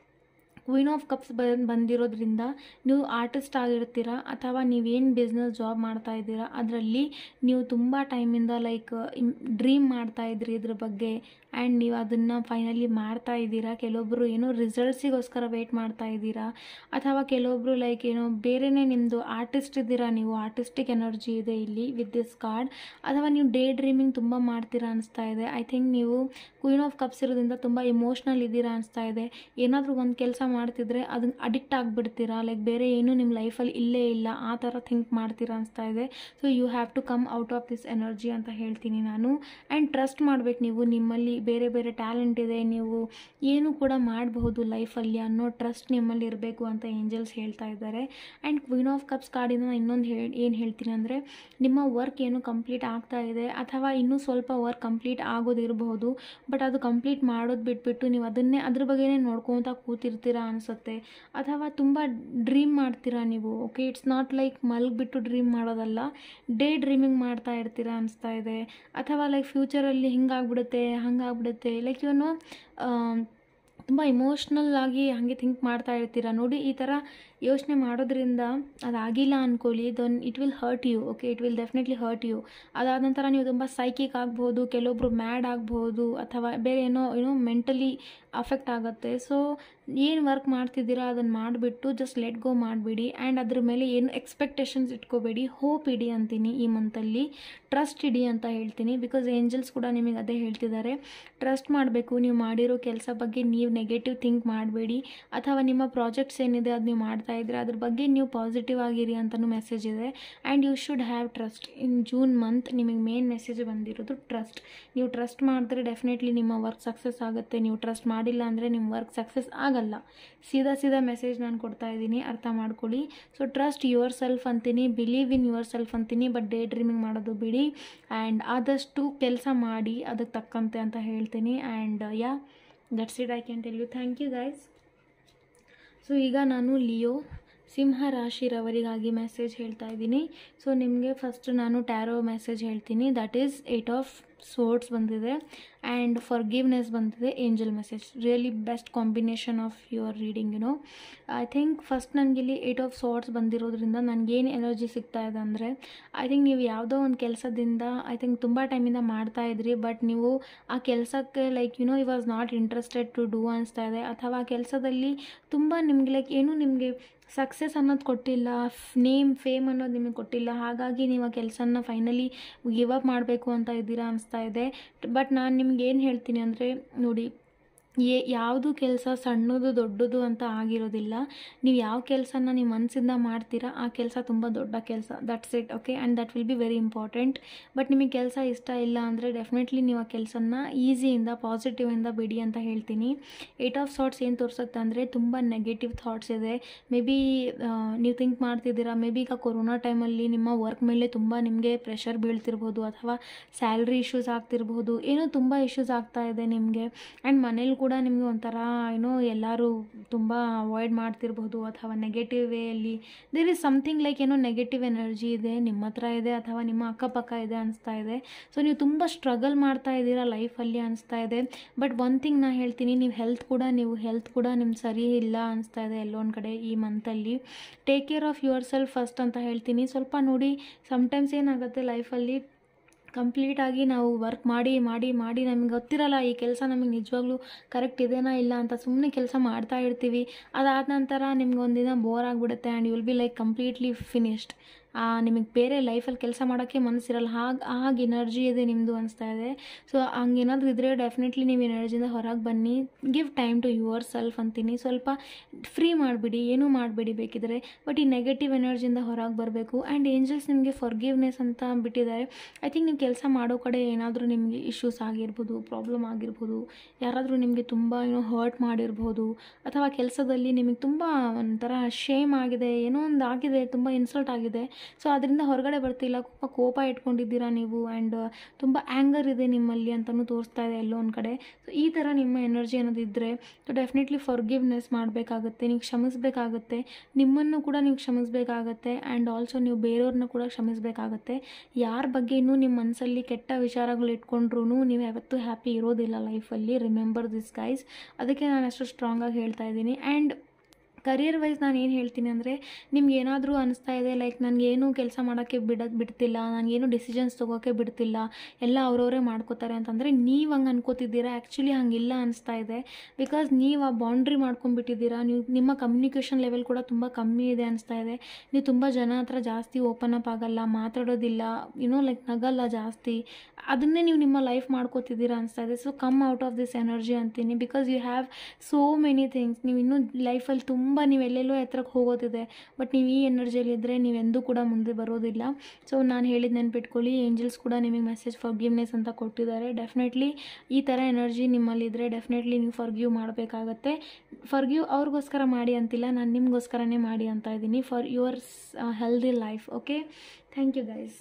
queen of cups ಬಂದು ಬಂದಿರೋದ್ರಿಂದ ನೀವು ಆರ್ಟಿಸ್ಟ್ ಆಗಿರ್ತೀರಾ ಅಥವಾ ನೀವೇನು ಬಿಸ್ನೆಸ್ ಜಾಬ್ ಮಾಡ್ತಾ ಇದ್ದೀರಾ ಅದರಲ್ಲಿ ನೀವು ತುಂಬ ಟೈಮಿಂದ ಲೈಕ್ ಡ್ರೀಮ್ ಮಾಡ್ತಾ ಇದ್ರಿ ಇದ್ರ ಬಗ್ಗೆ ಆ್ಯಂಡ್ ನೀವು ಅದನ್ನು ಫೈನಲಿ ಮಾಡ್ತಾ ಇದ್ದೀರಾ ಕೆಲವೊಬ್ಬರು ಏನೋ ರಿಸಲ್ಟ್ಸಿಗೋಸ್ಕರ ವೆಯ್ಟ್ ಮಾಡ್ತಾ ಇದ್ದೀರಾ ಅಥವಾ ಕೆಲವೊಬ್ಬರು ಲೈಕ್ ಏನೋ ಬೇರೆಯೇ ನಿಮ್ಮದು ಆರ್ಟಿಸ್ಟ್ ಇದ್ದೀರಾ ನೀವು ಆರ್ಟಿಸ್ಟಿಕ್ ಎನರ್ಜಿ ಇದೆ ಇಲ್ಲಿ ವಿತ್ ದಿಸ್ ಕಾರ್ಡ್ ಅಥವಾ ನೀವು ಡೇ ಡ್ರೀಮಿಂಗ್ ತುಂಬ ಮಾಡ್ತೀರಾ ಅನಿಸ್ತಾ ಇದೆ ಐ ಥಿಂಕ್ ನೀವು ಕ್ವೀನ್ ಆಫ್ ಕಪ್ಸ್ ಇರೋದ್ರಿಂದ ತುಂಬ ಇಮೋಷ್ನಲ್ ಇದ್ದೀರಾ ಅನಿಸ್ತಾ ಇದೆ ಏನಾದರೂ ಒಂದು ಕೆಲಸ ಮಾಡ್ತಿದ್ರೆ ಅದನ್ನ ಅಡಿಕ್ಟ್ ಆಗಿಬಿಡ್ತೀರಾ ಲೈಕ್ ಬೇರೆ ಏನೂ ನಿಮ್ಮ ಲೈಫಲ್ಲಿ ಇಲ್ಲೇ ಇಲ್ಲ ಆ ಥರ ಥಿಂಕ್ ಮಾಡ್ತೀರಾ ಅನಿಸ್ತಾ ಇದೆ so you have to come out of this energy ಅಂತ ಹೇಳ್ತೀನಿ ನಾನು ಆ್ಯಂಡ್ ಟ್ರಸ್ಟ್ ಮಾಡಬೇಕು ನೀವು ನಿಮ್ಮಲ್ಲಿ ಬೇರೆ ಬೇರೆ ಟ್ಯಾಲೆಂಟ್ ಇದೆ ನೀವು ಏನು ಕೂಡ ಮಾಡಬಹುದು ಲೈಫಲ್ಲಿ ಅನ್ನೋ ಟ್ರಸ್ಟ್ ನಿಮ್ಮಲ್ಲಿ ಇರಬೇಕು ಅಂತ ಏಂಜಲ್ಸ್ ಹೇಳ್ತಾ ಇದ್ದಾರೆ ಆ್ಯಂಡ್ ಕ್ವೀನ್ ಆಫ್ ಕಪ್ಸ್ ಕಾರ್ಡಿಂದ ನಾನು ಇನ್ನೊಂದು ಹೇಳಿ ಏನು ಹೇಳ್ತೀನಿ ಅಂದರೆ ನಿಮ್ಮ ವರ್ಕ್ ಏನು ಕಂಪ್ಲೀಟ್ ಆಗ್ತಾ ಇದೆ ಅಥವಾ ಇನ್ನೂ ಸ್ವಲ್ಪ ವರ್ಕ್ ಕಂಪ್ಲೀಟ್ ಆಗೋದಿರಬಹುದು ಬಟ್ ಅದು ಕಂಪ್ಲೀಟ್ ಮಾಡೋದು ಬಿಟ್ಬಿಟ್ಟು ನೀವು ಅದನ್ನೇ ಅದ್ರ ಬಗ್ಗೆನೇ ನೋಡ್ಕೊತಾ ಕೂತಿರ್ತೀರಾ ಅನಿಸುತ್ತೆ ಅಥವಾ ತುಂಬ ಡ್ರೀಮ್ ಮಾಡ್ತೀರಾ ನೀವು ಓಕೆ ಇಟ್ಸ್ ನಾಟ್ ಲೈಕ್ ಮಲಗಿಬಿಟ್ಟು ಡ್ರೀಮ್ ಮಾಡೋದಲ್ಲ ಡೇ ಡ್ರೀಮಿಂಗ್ ಮಾಡ್ತಾ ಇರ್ತೀರಾ ಅನಿಸ್ತಾ ಇದೆ ಅಥವಾ ಲೈಕ್ ಫ್ಯೂಚರಲ್ಲಿ ಹಿಂಗಾಗ್ಬಿಡುತ್ತೆ ಹಂಗಾಗ್ಬಿಡುತ್ತೆ ಲೈಕ್ ಇವನು ತುಂಬ ಇಮೋಷ್ನಲ್ ಆಗಿ ಹಾಗೆ ಥಿಂಕ್ ಮಾಡ್ತಾ ಇರ್ತೀರಾ ನೋಡಿ ಈ ಥರ ಯೋಚನೆ ಮಾಡೋದ್ರಿಂದ ಅದಾಗಿಲ್ಲ ಅಂದ್ಕೊಳ್ಳಿ then it will hurt you okay it will definitely hurt you ಅದಾದ ನಂತರ ನೀವು ತುಂಬ ಸೈಕಿಕ್ ಆಗ್ಬೋದು ಕೆಲವೊಬ್ರು ಮ್ಯಾಡ್ ಆಗ್ಬೋದು ಅಥವಾ ಬೇರೆ ಏನೋ ಏನೋ ಮೆಂಟಲಿ ಅಫೆಕ್ಟ್ ಆಗುತ್ತೆ ಸೊ ಏನು ವರ್ಕ್ ಮಾಡ್ತಿದ್ದೀರಾ ಅದನ್ನು ಮಾಡಿಬಿಟ್ಟು ಜಸ್ಟ್ ಲೆಟ್ ಗೋ ಮಾಡಿಬಿಡಿ ಆ್ಯಂಡ್ ಅದ್ರ ಮೇಲೆ ಏನು ಎಕ್ಸ್ಪೆಕ್ಟೇಷನ್ಸ್ ಇಟ್ಕೋಬೇಡಿ ಹೋಪ್ ಇಡಿ ಅಂತೀನಿ ಈ ಮಂತಲ್ಲಿ ಟ್ರಸ್ಟ್ ಇಡಿ ಅಂತ ಹೇಳ್ತೀನಿ ಬಿಕಾಸ್ ಏಂಜಲ್ಸ್ ಕೂಡ ನಿಮಗೆ ಅದೇ ಹೇಳ್ತಿದ್ದಾರೆ ಟ್ರಸ್ಟ್ ಮಾಡಬೇಕು ನೀವು ಮಾಡಿರೋ ಕೆಲಸ ಬಗ್ಗೆ ನೀವು ನೆಗೆಟಿವ್ ಥಿಂಕ್ ಮಾಡಬೇಡಿ ಅಥವಾ ನಿಮ್ಮ ಪ್ರಾಜೆಕ್ಟ್ಸ್ ಏನಿದೆ ಅದು ನೀವು ಮಾಡ್ತಾ ಇದ್ರೆ ಅದ್ರ ಬಗ್ಗೆ ನೀವು ಪಾಸಿಟಿವ್ ಆಗಿರಿ ಅಂತಲೂ ಮೆಸೇಜ್ ಇದೆ and you should have trust in June month ನಿಮಗೆ ಮೇನ್ ಮೆಸೇಜ್ ಬಂದಿರೋದು ಟ್ರಸ್ಟ್ ನೀವು ಟ್ರಸ್ಟ್ ಮಾಡಿದ್ರೆ ಡೆಫಿನೆಟ್ಲಿ ನಿಮ್ಮ ವರ್ಕ್ ಸಕ್ಸಸ್ ಆಗುತ್ತೆ ನೀವು ಟ್ರಸ್ಟ್ ಮಾಡಿಲ್ಲ ಅಂದರೆ ನಿಮ್ಮ ವರ್ಕ್ ಸಕ್ಸಸ್ ಆಗಲ್ಲ ಸೀದಾ ಸೀದಾ ಮೆಸೇಜ್ ನಾನು ಕೊಡ್ತಾ ಇದ್ದೀನಿ ಅರ್ಥ ಮಾಡ್ಕೊಳ್ಳಿ ಸೊ ಟ್ರಸ್ಟ್ ಯುವರ್ ಸೆಲ್ಫ್ ಅಂತೀನಿ ಬಿಲೀವ್ ಇನ್ ಯುವರ್ ಸೆಲ್ಫ್ ಅಂತೀನಿ ಬಟ್ ಡೇ ಡ್ರೀಮಿಂಗ್ ಮಾಡೋದು ಬಿಡಿ ಆ್ಯಂಡ್ ಆದಷ್ಟು ಕೆಲಸ ಮಾಡಿ ಅದಕ್ಕೆ ತಕ್ಕಂತೆ ಅಂತ ಹೇಳ್ತೀನಿ and yeah that's it I can tell you thank you guys so ಈಗ ನಾನು ಲಿಯೋ ಸಿಂಹ ರಾಶಿರವರಿಗಾಗಿ ಮೆಸೇಜ್ ಹೇಳ್ತಾ ಇದ್ದೀನಿ ಸೊ ನಿಮಗೆ ಫಸ್ಟ್ ನಾನು ಟ್ಯಾರೋ ಮೆಸೇಜ್ ಹೇಳ್ತೀನಿ that is eight of swords ಬಂದಿದೆ ಆ್ಯಂಡ್ ಫಾರ್ಗಿವ್ನೆಸ್ ಬಂದಿದೆ angel message really best combination of your reading you know I think first ನನಗಿಲ್ಲಿ ಏಟ್ ಆಫ್ ಸೋರ್ಟ್ಸ್ ಬಂದಿರೋದ್ರಿಂದ ನನಗೇನು ಎನರ್ಜಿ ಸಿಗ್ತಾ ಇದೆ ಅಂದರೆ ಐ ಥಿಂಕ್ ನೀವು ಯಾವುದೋ ಒಂದು ಕೆಲಸದಿಂದ ಐ ಥಿಂಕ್ ತುಂಬ ಟೈಮಿಂದ ಮಾಡ್ತಾ ಇದ್ರಿ ಬಟ್ ನೀವು ಆ ಕೆಲಸಕ್ಕೆ like you know you was not interested to do ಅನಿಸ್ತಾ ಇದೆ ಅಥವಾ ಆ ಕೆಲಸದಲ್ಲಿ ತುಂಬ ನಿಮಗೆ ಲೈಕ್ ಏನೂ ನಿಮಗೆ ಸಕ್ಸಸ್ ಅನ್ನೋದು ಕೊಟ್ಟಿಲ್ಲ ನೇಮ್ ಫೇಮ್ ಅನ್ನೋದು ನಿಮಗೆ ಕೊಟ್ಟಿಲ್ಲ ಹಾಗಾಗಿ ನೀವು ಆ ಕೆಲಸನ ಫೈನಲಿ ಗಿವ್ ಅಪ್ ಮಾಡಬೇಕು ಅಂತ ಇದ್ದೀರಾ ಅನಿಸ್ತಾ ಇದೆ ಬಟ್ ನಾನು ನಿಮ್ಗೆ ಏನು ಹೇಳ್ತೀನಿ ಅಂದರೆ ನೋಡಿ ಏ ಯಾವುದು ಕೆಲಸ ಸಣ್ಣದು ದೊಡ್ಡದು ಅಂತ ಆಗಿರೋದಿಲ್ಲ ನೀವು ಯಾವ ಕೆಲಸನ ನೀವು ಮನಸ್ಸಿಂದ ಮಾಡ್ತೀರಾ ಆ ಕೆಲಸ ತುಂಬ ದೊಡ್ಡ ಕೆಲಸ that's it okay and that will be very important but ನಿಮಗೆ ಕೆಲಸ ಇಷ್ಟ ಇಲ್ಲ ಅಂದರೆ ಡೆಫಿನೆಟ್ಲಿ ನೀವು ಆ ಕೆಲಸನ ಈಸಿಯಿಂದ ಪಾಸಿಟಿವಿಂದ ಬಿಡಿ ಅಂತ ಹೇಳ್ತೀನಿ ಏಟ್ ಆಫ್ ಥಾಟ್ಸ್ ಏನು ತೋರಿಸುತ್ತೆ ಅಂದರೆ ತುಂಬ ನೆಗೆಟಿವ್ ಥಾಟ್ಸ್ ಇದೆ ಮೇ ಬಿ ನೀವು ಥಿಂಕ್ ಮಾಡ್ತಿದ್ದೀರಾ ಮೇ ಬಿ ಈಗ ಕೊರೋನಾ ಟೈಮಲ್ಲಿ ನಿಮ್ಮ ವರ್ಕ್ ಮೇಲೆ ತುಂಬ ನಿಮಗೆ ಪ್ರೆಷರ್ ಬೀಳ್ತಿರ್ಬೋದು ಅಥವಾ ಸ್ಯಾಲ್ರಿ ಇಶ್ಯೂಸ್ ಆಗ್ತಿರ್ಬೋದು ಏನೋ ತುಂಬ ಇಶ್ಯೂಸ್ ಆಗ್ತಾ ಇದೆ ನಿಮಗೆ ಆ್ಯಂಡ್ ಮನೇಲಿ ಕೂಡ ನಿಮಗೆ ಒಂಥರ ಏನೋ ಎಲ್ಲರೂ ತುಂಬ ಅವಾಯ್ಡ್ ಮಾಡ್ತಿರ್ಬೋದು ಅಥವಾ ನೆಗೆಟಿವ್ ವೇಯಲ್ಲಿ ದೇರ್ ಇಸ್ ಸಮಥಿಂಗ್ ಲೈಕ್ ಏನೋ ನೆಗೆಟಿವ್ ಎನರ್ಜಿ ಇದೆ ನಿಮ್ಮ ಹತ್ರ ಇದೆ ಅಥವಾ ನಿಮ್ಮ ಅಕ್ಕಪಕ್ಕ ಇದೆ ಅನಿಸ್ತಾ ಇದೆ ಸೊ ನೀವು ತುಂಬ ಸ್ಟ್ರಗಲ್ ಮಾಡ್ತಾ ಇದ್ದೀರಾ ಲೈಫಲ್ಲಿ ಅನಿಸ್ತಾ ಇದೆ ಬಟ್ ಒನ್ ಥಿಂಗ್ ನಾನು ಹೇಳ್ತೀನಿ ನೀವು ಹೆಲ್ತ್ ಕೂಡ ನೀವು ಹೆಲ್ತ್ ಕೂಡ ನಿಮ್ಗೆ ಸರಿ ಇಲ್ಲ ಅನಿಸ್ತಾ ಇದೆ ಎಲ್ಲೊಂದು ಕಡೆ ಈ ಮಂತಲ್ಲಿ take care of yourself first ಅಂತ ಹೇಳ್ತೀನಿ ಸ್ವಲ್ಪ ನೋಡಿ ಸಮ್ಟೈಮ್ಸ್ ಏನಾಗುತ್ತೆ ಲೈಫಲ್ಲಿ ಕಂಪ್ಲೀಟಾಗಿ ನಾವು ವರ್ಕ್ ಮಾಡಿ ಮಾಡಿ ಮಾಡಿ ನಮಗೆ ಗೊತ್ತಿರಲ್ಲ ಈ ಕೆಲಸ ನಮಗೆ ನಿಜವಾಗ್ಲೂ ಕರೆಕ್ಟ್ ಇದೆನಾ ಇಲ್ಲ ಅಂತ ಸುಮ್ಮನೆ ಕೆಲಸ ಮಾಡ್ತಾ ಇರ್ತೀವಿ ಅದಾದ ನಂತರ ನಿಮ್ಗೆ ಒಂದಿನ ಬೋರ್ ಆಗಿಬಿಡುತ್ತೆ and you will be like completely finished ನಿಮಗೆ ಬೇರೆ ಲೈಫಲ್ಲಿ ಕೆಲಸ ಮಾಡೋಕ್ಕೆ ಮನಸ್ಸಿರಲ್ಲ ಹಾಗೆ ಹಾಗೆ ಎನರ್ಜಿ ಇದೆ ನಿಮ್ಮದು ಅನಿಸ್ತಾ ಇದೆ ಸೊ ಹಂಗೇನಾದರೂ ಇದ್ದರೆ ಡೆಫಿನೆಟ್ಲಿ ನೀವು ಎನರ್ಜಿಯಿಂದ ಹೊರಗೆ ಬನ್ನಿ give time to yourself ಅಂತೀನಿ ಸ್ವಲ್ಪ ಫ್ರೀ ಮಾಡಿಬಿಡಿ ಏನೂ ಮಾಡಬೇಡಿ ಬೇಕಿದ್ರೆ ಬಟ್ ಈ ನೆಗೆಟಿವ್ ಎನರ್ಜಿಯಿಂದ ಹೊರಗೆ ಬರಬೇಕು ಆ್ಯಂಡ್ ಏಂಜಲ್ಸ್ ನಿಮಗೆ ಫರ್ಗಿವ್ನೆಸ್ ಅಂತ ಬಿಟ್ಟಿದ್ದಾರೆ ಐ ಥಿಂಕ್ ನೀವು ಕೆಲಸ ಮಾಡೋ ಕಡೆ ಏನಾದರೂ ನಿಮಗೆ ಇಶ್ಯೂಸ್ ಆಗಿರ್ಬೋದು ಪ್ರಾಬ್ಲಮ್ ಆಗಿರ್ಬೋದು ಯಾರಾದರೂ ನಿಮಗೆ ತುಂಬ ಏನೋ ಹರ್ಟ್ ಮಾಡಿರ್ಬೋದು ಅಥವಾ ಕೆಲಸದಲ್ಲಿ ನಿಮಗೆ ತುಂಬ ಒಂಥರ ಶೇಮ್ ಆಗಿದೆ ಏನೋ ಒಂದು ಆಗಿದೆ ತುಂಬ ಇನ್ಸಲ್ಟ್ ಆಗಿದೆ ಸೊ ಅದರಿಂದ ಹೊರಗಡೆ ಬರ್ತಿಲ್ಲ ತುಂಬ ಕೋಪ ಇಟ್ಕೊಂಡಿದ್ದೀರಾ ನೀವು ಆ್ಯಂಡ್ ತುಂಬ ಆ್ಯಂಗರ್ ಇದೆ ನಿಮ್ಮಲ್ಲಿ ಅಂತಲೂ ತೋರಿಸ್ತಾ ಇದೆ ಎಲ್ಲೋ ಒಂದು ಕಡೆ ಸೊ ಈ ಥರ ನಿಮ್ಮ ಎನರ್ಜಿ ಅನ್ನೋದು ಇದ್ದರೆ ಸೊ ಡೆಫಿನೆಟ್ಲಿ ಫರ್ಗಿವ್ನೆಸ್ ಮಾಡಬೇಕಾಗುತ್ತೆ ನೀವು ಕ್ಷಮಿಸಬೇಕಾಗುತ್ತೆ ನಿಮ್ಮನ್ನು ಕೂಡ ನೀವು ಕ್ಷಮಿಸಬೇಕಾಗತ್ತೆ ಆ್ಯಂಡ್ ಆಲ್ಸೋ ನೀವು ಬೇರೆಯವ್ರನ್ನ ಕೂಡ ಕ್ಷಮಿಸಬೇಕಾಗತ್ತೆ ಯಾರ ಬಗ್ಗೆನೂ ನಿಮ್ಮ ಮನಸ್ಸಲ್ಲಿ ಕೆಟ್ಟ ವಿಚಾರಗಳು ಇಟ್ಕೊಂಡ್ರೂ ನೀವು ಯಾವತ್ತೂ ಹ್ಯಾಪಿ ಇರೋದಿಲ್ಲ ಲೈಫಲ್ಲಿ ರಿಮೆಂಬರ್ ದಿಸ್ ಗೈಸ್ ಅದಕ್ಕೆ ನಾನು ಅಷ್ಟು ಸ್ಟ್ರಾಂಗಾಗಿ ಹೇಳ್ತಾ ಇದ್ದೀನಿ ಆ್ಯಂಡ್ ಕರಿಯರ್ ವೈಸ್ ನಾನು ಏನು ಹೇಳ್ತೀನಿ ಅಂದರೆ ನಿಮ್ಗೆ ಏನಾದರೂ ಅನಿಸ್ತಾ ಇದೆ ಲೈಕ್ ನನಗೇನು ಕೆಲಸ ಮಾಡೋಕ್ಕೆ ಬಿಡೋದು ಬಿಡ್ತಿಲ್ಲ ನನಗೇನು ಡಿಸಿಷನ್ಸ್ ತೊಗೋಕ್ಕೆ ಬಿಡ್ತಿಲ್ಲ ಎಲ್ಲ ಅವರವರೇ ಮಾಡ್ಕೋತಾರೆ ಅಂತಂದರೆ ನೀವು ಹಂಗೆ ಅನ್ಕೋತಿದ್ದೀರಾ ಆ್ಯಕ್ಚುಲಿ ಹಂಗಿಲ್ಲ ಅನಿಸ್ತಾ ಇದೆ ಬಿಕಾಸ್ ನೀವು ಆ ಬೌಂಡ್ರಿ ಮಾಡ್ಕೊಂಡ್ಬಿಟ್ಟಿದ್ದೀರಾ ನೀವು ನಿಮ್ಮ ಕಮ್ಯುನಿಕೇಷನ್ ಲೆವೆಲ್ ಕೂಡ ತುಂಬ ಕಮ್ಮಿ ಇದೆ ಅನಿಸ್ತಾ ಇದೆ ನೀವು ತುಂಬ ಜನ ಹತ್ರ ಜಾಸ್ತಿ ಓಪನ್ ಅಪ್ ಆಗಲ್ಲ ಮಾತಾಡೋದಿಲ್ಲ ಯುನೋ ಲೈಕ್ ನಗಲ್ಲ ಜಾಸ್ತಿ ಅದನ್ನೇ ನೀವು ನಿಮ್ಮ ಲೈಫ್ ಮಾಡ್ಕೋತಿದ್ದೀರಾ ಅನಿಸ್ತಾ ಇದೆ so come out of this energy ಅಂತೀನಿ because you have so many things ನೀವು ಇನ್ನೂ ಲೈಫಲ್ಲಿ ತುಂಬ ನೀವು ಎಲ್ಲೆಲ್ಲೋ ಎತ್ತರಕ್ಕೆ ಹೋಗೋದಿದೆ ಬಟ್ ನೀವು ಈ ಎನರ್ಜಿಯಲ್ಲಿ ಇದ್ದರೆ ನೀವೆಂದೂ ಕೂಡ ಮುಂದೆ ಬರೋದಿಲ್ಲ ಸೊ ನಾನು ಹೇಳಿದ ನೆನ್ಪಿಟ್ಕೊಳ್ಳಿ ಏಂಜಲ್ಸ್ ಕೂಡ ನಿಮಗೆ ಮೆಸೇಜ್ ಫರ್ಗಿವ್ನೆಸ್ ಅಂತ ಕೊಟ್ಟಿದ್ದಾರೆ ಡೆಫಿನೆಟ್ಲಿ ಈ ಥರ ಎನರ್ಜಿ ನಿಮ್ಮಲ್ಲಿದ್ದರೆ ಡೆಫಿನೆಟ್ಲಿ ನೀವು ಫರ್ಗ್ಯೂ ಮಾಡಬೇಕಾಗತ್ತೆ ಫರ್ಗ್ಯೂ ಅವ್ರಿಗೋಸ್ಕರ ಮಾಡಿ ಅಂತಿಲ್ಲ ನಾನು ನಿಮಗೋಸ್ಕರನೇ ಮಾಡಿ ಅಂತ ಇದ್ದೀನಿ for your healthy life okay thank you guys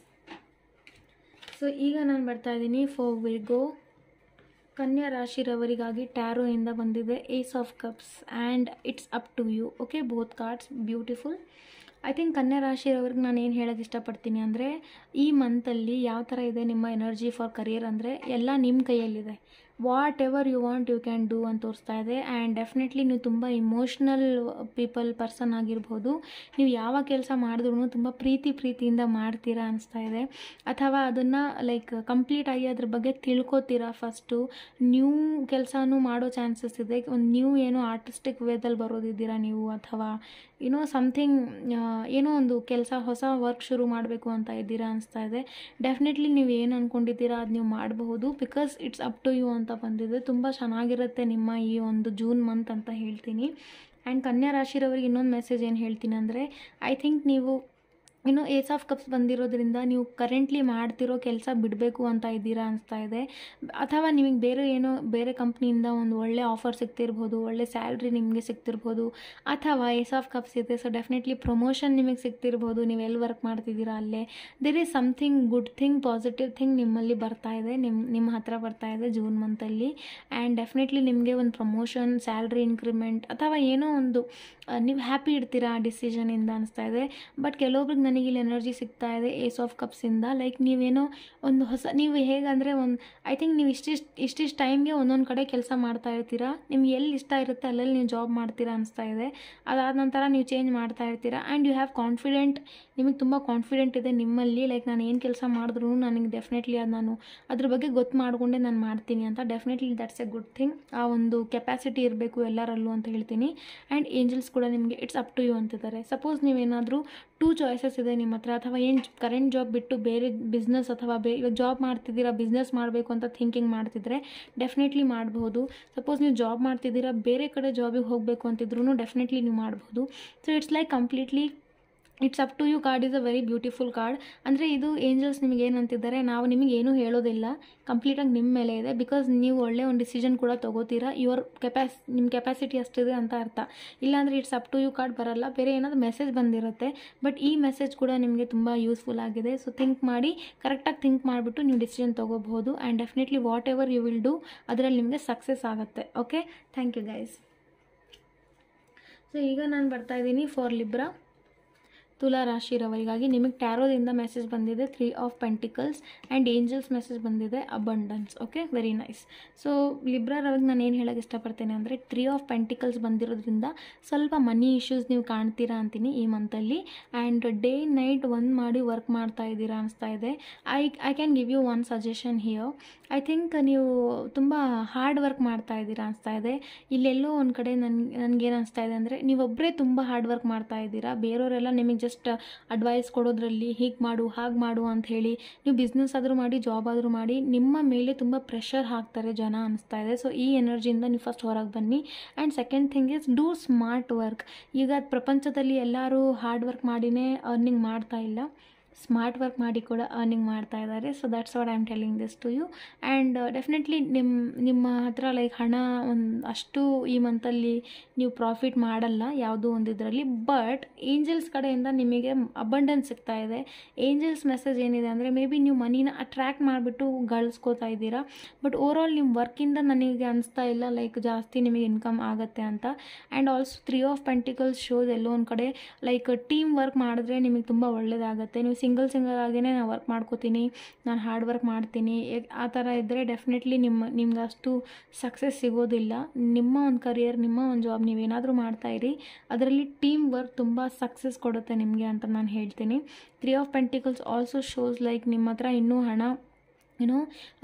so ಈಗ ನಾನು ಬರ್ತಾ ಇದ್ದೀನಿ ಫಾರ್ ವಿರ್ಗೋ ಕನ್ಯಾ ರಾಶಿರವರಿಗಾಗಿ ಟ್ಯಾರೋಯಿಂದ ಬಂದಿದೆ ace of cups and it's up to you okay both cards beautiful I think Kanya ರಾಶಿರವ್ರಿಗೆ ನಾನು ಏನು ಹೇಳೋಕ್ಕೆ ಇಷ್ಟಪಡ್ತೀನಿ ಅಂದರೆ ಈ ಮಂತಲ್ಲಿ ಯಾವ ಥರ ಇದೆ ನಿಮ್ಮ ಎನರ್ಜಿ ಫಾರ್ ಕರಿಯರ್ ಅಂದರೆ ಎಲ್ಲ ನಿಮ್ಮ ಕೈಯಲ್ಲಿದೆ whatever you want you can do ಅಂತ ತೋರಿಸ್ತಾ ಇದೆ ಆ್ಯಂಡ್ ಡೆಫಿನೆಟ್ಲಿ ನೀವು ತುಂಬ ಇಮೋಷ್ನಲ್ ಪೀಪಲ್ ಪರ್ಸನ್ ಆಗಿರ್ಬೋದು ನೀವು ಯಾವ ಕೆಲಸ ಮಾಡಿದ್ರೂ ತುಂಬ ಪ್ರೀತಿ ಪ್ರೀತಿಯಿಂದ ಮಾಡ್ತೀರಾ ಅನಿಸ್ತಾ ಇದೆ ಅಥವಾ ಅದನ್ನು ಲೈಕ್ ಕಂಪ್ಲೀಟಾಗಿ ಅದ್ರ ಬಗ್ಗೆ ತಿಳ್ಕೊತೀರಾ ಫಸ್ಟು ನ್ಯೂ ಕೆಲಸನೂ ಮಾಡೋ ಚಾನ್ಸಸ್ ಇದೆ ಒಂದು ನ್ಯೂ ಏನೋ ಆರ್ಟಿಸ್ಟಿಕ್ ವೇದಲ್ಲಿ ಬರೋದಿದ್ದೀರಾ ನೀವು ಅಥವಾ ಏನೋ ಸಮಥಿಂಗ್ ಏನೋ ಒಂದು ಕೆಲಸ ಹೊಸ ವರ್ಕ್ ಶುರು ಮಾಡಬೇಕು ಅಂತ ಇದ್ದೀರಾ ಅನಿಸ್ತಾ ಇದೆ ಡೆಫಿನೆಟ್ಲಿ ನೀವು ಏನು ಅಂದ್ಕೊಂಡಿದ್ದೀರಾ ಅದು ನೀವು ಮಾಡಬಹುದು because it's up to you ಅಂತ ಬಂದಿದೆ ತುಂಬ ಚೆನ್ನಾಗಿರುತ್ತೆ ನಿಮ್ಮ ಈ ಒಂದು ಜೂನ್ ಮಂತ್ ಅಂತ ಹೇಳ್ತೀನಿ ಆ್ಯಂಡ್ ಕನ್ಯಾ ರಾಶಿರವರಿಗೆ ಇನ್ನೊಂದು ಮೆಸೇಜ್ ಏನು ಹೇಳ್ತೀನಿ ಅಂದರೆ ಐ ಥಿಂಕ್ ನೀವು ಇನ್ನು ಏಸ್ ಆಫ್ ಕಪ್ಸ್ ಬಂದಿರೋದ್ರಿಂದ ನೀವು ಕರೆಂಟ್ಲಿ ಮಾಡ್ತಿರೋ ಕೆಲಸ ಬಿಡಬೇಕು ಅಂತ ಇದ್ದೀರಾ ಅನಿಸ್ತಾ ಇದೆ ಅಥವಾ ನಿಮಗೆ ಬೇರೆ ಏನೋ ಬೇರೆ ಕಂಪ್ನಿಯಿಂದ ಒಂದು ಒಳ್ಳೆ ಆಫರ್ ಸಿಗ್ತಿರ್ಬೋದು ಒಳ್ಳೆ ಸ್ಯಾಲ್ರಿ ನಿಮಗೆ ಸಿಗ್ತಿರ್ಬೋದು ಅಥವಾ ಏಸ್ ಆಫ್ ಕಪ್ಸ್ ಇದೆ ಸೊ ಡೆಫಿನೆಟ್ಲಿ ಪ್ರಮೋಷನ್ ನಿಮಗೆ ಸಿಗ್ತಿರ್ಬೋದು ನೀವು ಎಲ್ಲಿ ವರ್ಕ್ ಮಾಡ್ತಿದ್ದೀರಾ ಅಲ್ಲೇ there is something good thing positive thing ನಿಮ್ಮಲ್ಲಿ ಬರ್ತಾ ಇದೆ ನಿಮ್ಮ ನಿಮ್ಮ ಹತ್ರ ಬರ್ತಾ ಇದೆ ಜೂನ್ ಮಂತಲ್ಲಿ ಆ್ಯಂಡ್ ಡೆಫಿನೆಟ್ಲಿ ನಿಮಗೆ ಒಂದು ಪ್ರಮೋಷನ್ ಸ್ಯಾಲ್ರಿ ಇನ್ಕ್ರಿಮೆಂಟ್ ಅಥವಾ ಏನೋ ಒಂದು ನೀವು ಹ್ಯಾಪಿ ಇರ್ತೀರಾ ಆ ಡಿಸಿಷನಿಂದ ಅನಿಸ್ತಾ ಇದೆ ಬಟ್ ಕೆಲವೊಬ್ರಿಗೆ ನನಗೆ ಇಲ್ಲಿ ಎನರ್ಜಿ ಸಿಗ್ತಾ ಇದೆ ಏಸ್ ಆಫ್ ಕಪ್ಸಿಂದ ಲೈಕ್ ನೀವೇನೋ ಒಂದು ಹೊಸ ನೀವು ಹೇಗಂದರೆ ಒಂದು ಐ ಥಿಂಕ್ ನೀವು ಇಷ್ಟಿಷ್ಟು ಇಷ್ಟಿಷ್ಟು ಟೈಮ್ಗೆ ಒಂದೊಂದು ಕಡೆ ಕೆಲಸ ಮಾಡ್ತಾ ಇರ್ತೀರಾ ನಿಮ್ಗೆ ಎಲ್ಲಿ ಇಷ್ಟ ಇರುತ್ತೆ ಅಲ್ಲಲ್ಲಿ ನೀವು ಜಾಬ್ ಮಾಡ್ತೀರಾ ಅನಿಸ್ತಾ ಇದೆ ಅದಾದ ನಂತರ ನೀವು ಚೇಂಜ್ ಮಾಡ್ತಾ ಇರ್ತೀರಾ ಆ್ಯಂಡ್ ಯು ಹ್ಯಾವ್ ಕಾನ್ಫಿಡೆಂಟ್ ನಿಮಗೆ ತುಂಬ ಕಾನ್ಫಿಡೆಂಟ್ ಇದೆ ನಿಮ್ಮಲ್ಲಿ ಲೈಕ್ ನಾನು ಏನು ಕೆಲಸ ಮಾಡಿದ್ರು ನನಗೆ ಡೆಫಿನೆಟ್ಲಿ ಅದು ನಾನು ಅದ್ರ ಬಗ್ಗೆ ಗೊತ್ತು ಮಾಡಿಕೊಂಡೆ ನಾನು ಮಾಡ್ತೀನಿ ಅಂತ definitely that's a good thing ಆ ಒಂದು ಕೆಪಾಸಿಟಿ ಇರಬೇಕು ಎಲ್ಲರಲ್ಲೂ ಅಂತ ಹೇಳ್ತೀನಿ ಆ್ಯಂಡ್ ಏಂಜಲ್ಸ್ ಕೂಡ ನಿಮಗೆ ಇಟ್ಸ್ ಅಪ್ ಟು ಯು ಅಂತಿದ್ದಾರೆ ಸಪೋಸ್ ನೀವೇನಾದರೂ ಟೂ ಚಾಯ್ಸಸ್ ಇದೆ ನಿಮ್ಮ ಹತ್ರ ಅಥವಾ ಏನು ಕರೆಂಟ್ ಜಾಬ್ ಬಿಟ್ಟು ಬೇರೆ ಬಿಸ್ನೆಸ್ ಅಥವಾ ಬೇ ಇವಾಗ ಜಾಬ್ ಮಾಡ್ತಿದ್ದೀರಾ ಬಿಸ್ನೆಸ್ ಮಾಡಬೇಕು ಅಂತ ಥಿಂಕಿಂಗ್ ಮಾಡ್ತಿದ್ರೆ ಡೆಫಿನೆಟ್ಲಿ ಮಾಡ್ಬೋದು ಸಪೋಸ್ ನೀವು ಜಾಬ್ ಮಾಡ್ತಿದ್ದೀರಾ ಬೇರೆ ಕಡೆ ಜಾಬಿಗೆ ಹೋಗಬೇಕು ಅಂತಿದ್ರು ಡೆಫಿನೆಟ್ಲಿ ನೀವು ಮಾಡ್ಬೋದು so it's like completely it's up to you card is a very beautiful card ಅಂದರೆ ಇದು ಏಂಜಲ್ಸ್ ನಿಮಗೆ ಏನು ಅಂತಿದ್ದಾರೆ ನಾವು ನಿಮಗೆ ಏನೂ ಹೇಳೋದಿಲ್ಲ ಕಂಪ್ಲೀಟಾಗಿ ನಿಮ್ಮ ಮೇಲೆ ಇದೆ ಬಿಕಾಸ್ ನೀವು ಒಳ್ಳೆ ಒಂದು ಡಿಸಿಷನ್ ಕೂಡ ತೊಗೋತೀರಾ ಯುವರ್ ಕೆಪಾಸ್ ನಿಮ್ಮ ಕೆಪಾಸಿಟಿ ಅಷ್ಟಿದೆ ಅಂತ ಅರ್ಥ ಇಲ್ಲಾಂದರೆ it's up to you card ಬರಲ್ಲ ಬೇರೆ ಏನಾದರೂ ಮೆಸೇಜ್ ಬಂದಿರುತ್ತೆ ಬಟ್ ಈ ಮೆಸೇಜ್ ಕೂಡ ನಿಮಗೆ ತುಂಬ ಯೂಸ್ಫುಲ್ ಆಗಿದೆ ಸೊ ಥಿಂಕ್ ಮಾಡಿ ಕರೆಕ್ಟಾಗಿ ಥಿಂಕ್ ಮಾಡಿಬಿಟ್ಟು ನೀವು ಡಿಸಿಷನ್ ತೊಗೋಬಹುದು and definitely whatever you will do ಅದರಲ್ಲಿ ನಿಮಗೆ ಸಕ್ಸಸ್ ಆಗುತ್ತೆ okay thank you guys so ಈಗ ನಾನು ಬರ್ತಾ ಇದ್ದೀನಿ ಫಾರ್ ಲಿಬ್ರಾ ತುಲಾ ರಾಶಿರವರಿಗಾಗಿ ನಿಮಗೆ ಟ್ಯಾರೋದಿಂದ ಮೆಸೇಜ್ ಬಂದಿದೆ three of pentacles and angels message ಬಂದಿದೆ abundance okay very nice so ಲಿಬ್ರಾರವ್ರಿಗೆ ನಾನು ಏನು ಹೇಳೋಕ್ಕೆ ಇಷ್ಟಪಡ್ತೇನೆ ಅಂದರೆ ತ್ರೀ ಆಫ್ ಪೆಂಟಿಕಲ್ಸ್ ಬಂದಿರೋದ್ರಿಂದ ಸ್ವಲ್ಪ ಮನಿ ಇಶ್ಯೂಸ್ ನೀವು ಕಾಣ್ತೀರಾ ಅಂತೀನಿ ಈ ಮಂತಲ್ಲಿ ಆ್ಯಂಡ್ ಡೇ ನೈಟ್ ಒಂದು ಮಾಡಿ ವರ್ಕ್ ಮಾಡ್ತಾ ಇದ್ದೀರಾ ಅನಿಸ್ತಾ ಇದೆ I I can give you one suggestion here I think ನೀವು ತುಂಬ ಹಾರ್ಡ್ ವರ್ಕ್ ಮಾಡ್ತಾ ಇದ್ದೀರಾ ಅನಿಸ್ತಾ ಇದೆ ಇಲ್ಲೆಲ್ಲೋ ಒಂದು ಕಡೆ ನನ್ಗೆ ನನಗೇನು ಅನಿಸ್ತಾ ಇದೆ ಅಂದರೆ ನೀವೊಬ್ಬರೇ ತುಂಬ ಹಾರ್ಡ್ ವರ್ಕ್ ಮಾಡ್ತಾ ಇದ್ದೀರಾ ಬೇರೆಯವರೆಲ್ಲ ನಿಮಗೆ ಜಸ್ಟ್ ಅಡ್ವೈಸ್ ಕೊಡೋದ್ರಲ್ಲಿ ಹೀಗೆ ಮಾಡು ಹಾಗೆ ಮಾಡು ಅಂತ ಹೇಳಿ ನೀವು ಬಿಸ್ನೆಸ್ ಆದರೂ ಮಾಡಿ ಜಾಬ್ ಆದರೂ ಮಾಡಿ ನಿಮ್ಮ ಮೇಲೆ ತುಂಬ ಪ್ರೆಷರ್ ಹಾಕ್ತಾರೆ ಜನ ಅನಿಸ್ತಾ ಇದೆ ಸೊ ಈ ಎನರ್ಜಿಯಿಂದ ನೀವು ಫಸ್ಟ್ ಹೊರಗೆ ಬನ್ನಿ and second thing is do smart work ಈಗ ಪ್ರಪಂಚದಲ್ಲಿ ಎಲ್ಲರೂ ಹಾರ್ಡ್ ವರ್ಕ್ ಮಾಡಿನೇ ಅರ್ನಿಂಗ್ ಮಾಡ್ತಾ ಇಲ್ಲ ಸ್ಮಾರ್ಟ್ ವರ್ಕ್ ಮಾಡಿ ಕೂಡ ಅರ್ನಿಂಗ್ ಮಾಡ್ತಾ ಇದ್ದಾರೆ so that's what I am telling this to you and definitely ನಿಮ್ಮ ನಿಮ್ಮ ಹತ್ರ ಲೈಕ್ ಹಣ ಒಂದು ಅಷ್ಟು ಈ ಮಂತಲ್ಲಿ ನೀವು ಪ್ರಾಫಿಟ್ ಮಾಡಲ್ಲ ಯಾವುದೋ ಒಂದು ಇದರಲ್ಲಿ ಬಟ್ ಏಂಜಲ್ಸ್ ಕಡೆಯಿಂದ ನಿಮಗೆ ಅಬಂಡೆನ್ಸ್ ಸಿಗ್ತಾ ಇದೆ ಏಂಜಲ್ಸ್ ಮೆಸೇಜ್ ಏನಿದೆ ಅಂದರೆ ಮೇ ಬಿ ನೀವು ಮನಿನ ಅಟ್ರ್ಯಾಕ್ಟ್ ಮಾಡಿಬಿಟ್ಟು ಗಳಿಸ್ಕೋತಾ ಇದ್ದೀರಾ ಬಟ್ ಓವರಾಲ್ ನಿಮ್ಮ ವರ್ಕಿಂದ ನನಗೆ ಅನಿಸ್ತಾ ಇಲ್ಲ ಲೈಕ್ ಜಾಸ್ತಿ ನಿಮಗೆ ಇನ್ಕಮ್ ಆಗುತ್ತೆ ಅಂತ and also three of pentacles shows ಎಲ್ಲೋ ಒಂದು ಕಡೆ ಲೈಕ್ ಟೀಮ್ ವರ್ಕ್ ಮಾಡಿದ್ರೆ ನಿಮಗೆ ತುಂಬ ಒಳ್ಳೆಯದಾಗುತ್ತೆ ನೀವು ಸಿಂಗಲ್ ಸಿಂಗಲ್ ಆಗಿಯೇ ನಾನು ವರ್ಕ್ ಮಾಡ್ಕೋತೀನಿ ನಾನು ಹಾರ್ಡ್ ವರ್ಕ್ ಮಾಡ್ತೀನಿ ಆ ಥರ ಇದ್ದರೆ ಡೆಫಿನೆಟ್ಲಿ ನಿಮ್ಮ ನಿಮ್ಗೆ ಅಷ್ಟು ಸಕ್ಸಸ್ ಸಿಗೋದಿಲ್ಲ ನಿಮ್ಮ ಒಂದು ಕರಿಯರ್ ನಿಮ್ಮ ಒಂದು ಜಾಬ್ ನೀವೇನಾದರೂ ಮಾಡ್ತಾ ಇರಿ ಅದರಲ್ಲಿ ಟೀಮ್ ವರ್ಕ್ ತುಂಬ ಸಕ್ಸಸ್ ಕೊಡುತ್ತೆ ನಿಮಗೆ ಅಂತ ನಾನು ಹೇಳ್ತೀನಿ three of pentacles also shows like ನಿಮ್ಮ ಹತ್ರ ಇನ್ನೂ ಹಣ ಏನೋ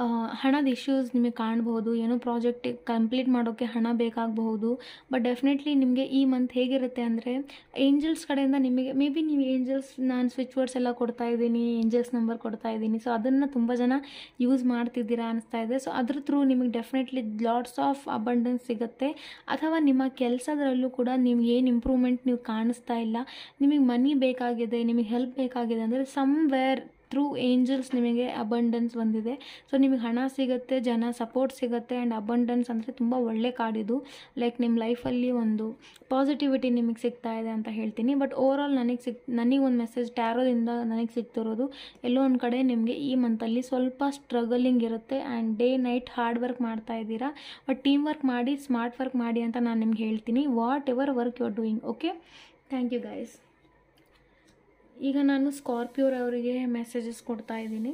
ಹಣದ ಇಶ್ಯೂಸ್ ನಿಮಗೆ ಕಾಣ್ಬೋದು ಏನೋ ಪ್ರಾಜೆಕ್ಟ್ ಕಂಪ್ಲೀಟ್ ಮಾಡೋಕ್ಕೆ ಹಣ ಬೇಕಾಗಬಹುದು ಬಟ್ ಡೆಫಿನೆಟ್ಲಿ ನಿಮಗೆ ಈ ಮಂತ್ ಹೇಗಿರುತ್ತೆ ಅಂದರೆ ಏಂಜಲ್ಸ್ ಕಡೆಯಿಂದ ನಿಮಗೆ ಮೇ ಬಿ ನೀವು ಏಂಜಲ್ಸ್ ನಾನು ಸ್ವಿಚ್ ವರ್ಡ್ಸ್ ಎಲ್ಲ ಕೊಡ್ತಾ ಇದ್ದೀನಿ ಏಂಜಲ್ಸ್ ನಂಬರ್ ಕೊಡ್ತಾ ಇದ್ದೀನಿ ಸೊ ಅದನ್ನು ತುಂಬ ಜನ ಯೂಸ್ ಮಾಡ್ತಿದ್ದೀರಾ ಅನಿಸ್ತಾ ಇದೆ ಸೊ ಅದ್ರ ಥ್ರೂ ನಿಮಗೆ ಡೆಫಿನೆಟ್ಲಿ ಲಾಟ್ಸ್ ಆಫ್ ಅಬಂಡೆನ್ಸ್ ಸಿಗುತ್ತೆ ಅಥವಾ ನಿಮ್ಮ ಕೆಲಸದಲ್ಲೂ ಕೂಡ ನೀವು ಏನು ಇಂಪ್ರೂವ್ಮೆಂಟ್ ನೀವು ಕಾಣಿಸ್ತಾ ಇಲ್ಲ ನಿಮಗೆ ಮನಿ ಬೇಕಾಗಿದೆ ನಿಮಗೆ ಹೆಲ್ಪ್ ಬೇಕಾಗಿದೆ ಅಂದರೆ ಸಮ್ವೇರ್ ಥ್ರೂ ಏಂಜಲ್ಸ್ ನಿಮಗೆ ಅಬಂಡೆನ್ಸ್ ಬಂದಿದೆ ಸೊ ನಿಮಗೆ ಹಣ ಸಿಗುತ್ತೆ ಜನ ಸಪೋರ್ಟ್ ಸಿಗುತ್ತೆ ಆ್ಯಂಡ್ ಅಬಂಡೆನ್ಸ್ ಅಂದರೆ ತುಂಬ ಒಳ್ಳೆ ಕಾರ್ಡ್ ಇದು ಲೈಕ್ ನಿಮ್ಮ ಲೈಫಲ್ಲಿ ಒಂದು ಪಾಸಿಟಿವಿಟಿ ನಿಮಗೆ ಸಿಗ್ತಾ ಇದೆ ಅಂತ ಹೇಳ್ತೀನಿ ಬಟ್ ಓವರಾಲ್ ನನಗೆ ಸಿಕ್ ನನಗೆ ಒಂದು ಮೆಸೇಜ್ ಟ್ಯಾರೋದಿಂದ ನನಗೆ ಸಿಗ್ತಿರೋದು ಎಲ್ಲೋ ಒಂದು ಕಡೆ ನಿಮಗೆ ಈ ಮಂತಲ್ಲಿ ಸ್ವಲ್ಪ ಸ್ಟ್ರಗಲಿಂಗ್ ಇರುತ್ತೆ and day night hard work ಮಾಡ್ತಾ ಇದ್ದೀರಾ ಬಟ್ ಟೀಮ್ ವರ್ಕ್ ಮಾಡಿ ಸ್ಮಾರ್ಟ್ ವರ್ಕ್ ಮಾಡಿ ಅಂತ ನಾನು ನಿಮ್ಗೆ ಹೇಳ್ತೀನಿ whatever work you are doing okay thank you guys ಈಗ ನಾನು ಸ್ಕಾರ್ಪಿಯೋರವರಿಗೆ ಮೆಸೇಜಸ್ ಕೊಡ್ತಾ ಇದ್ದೀನಿ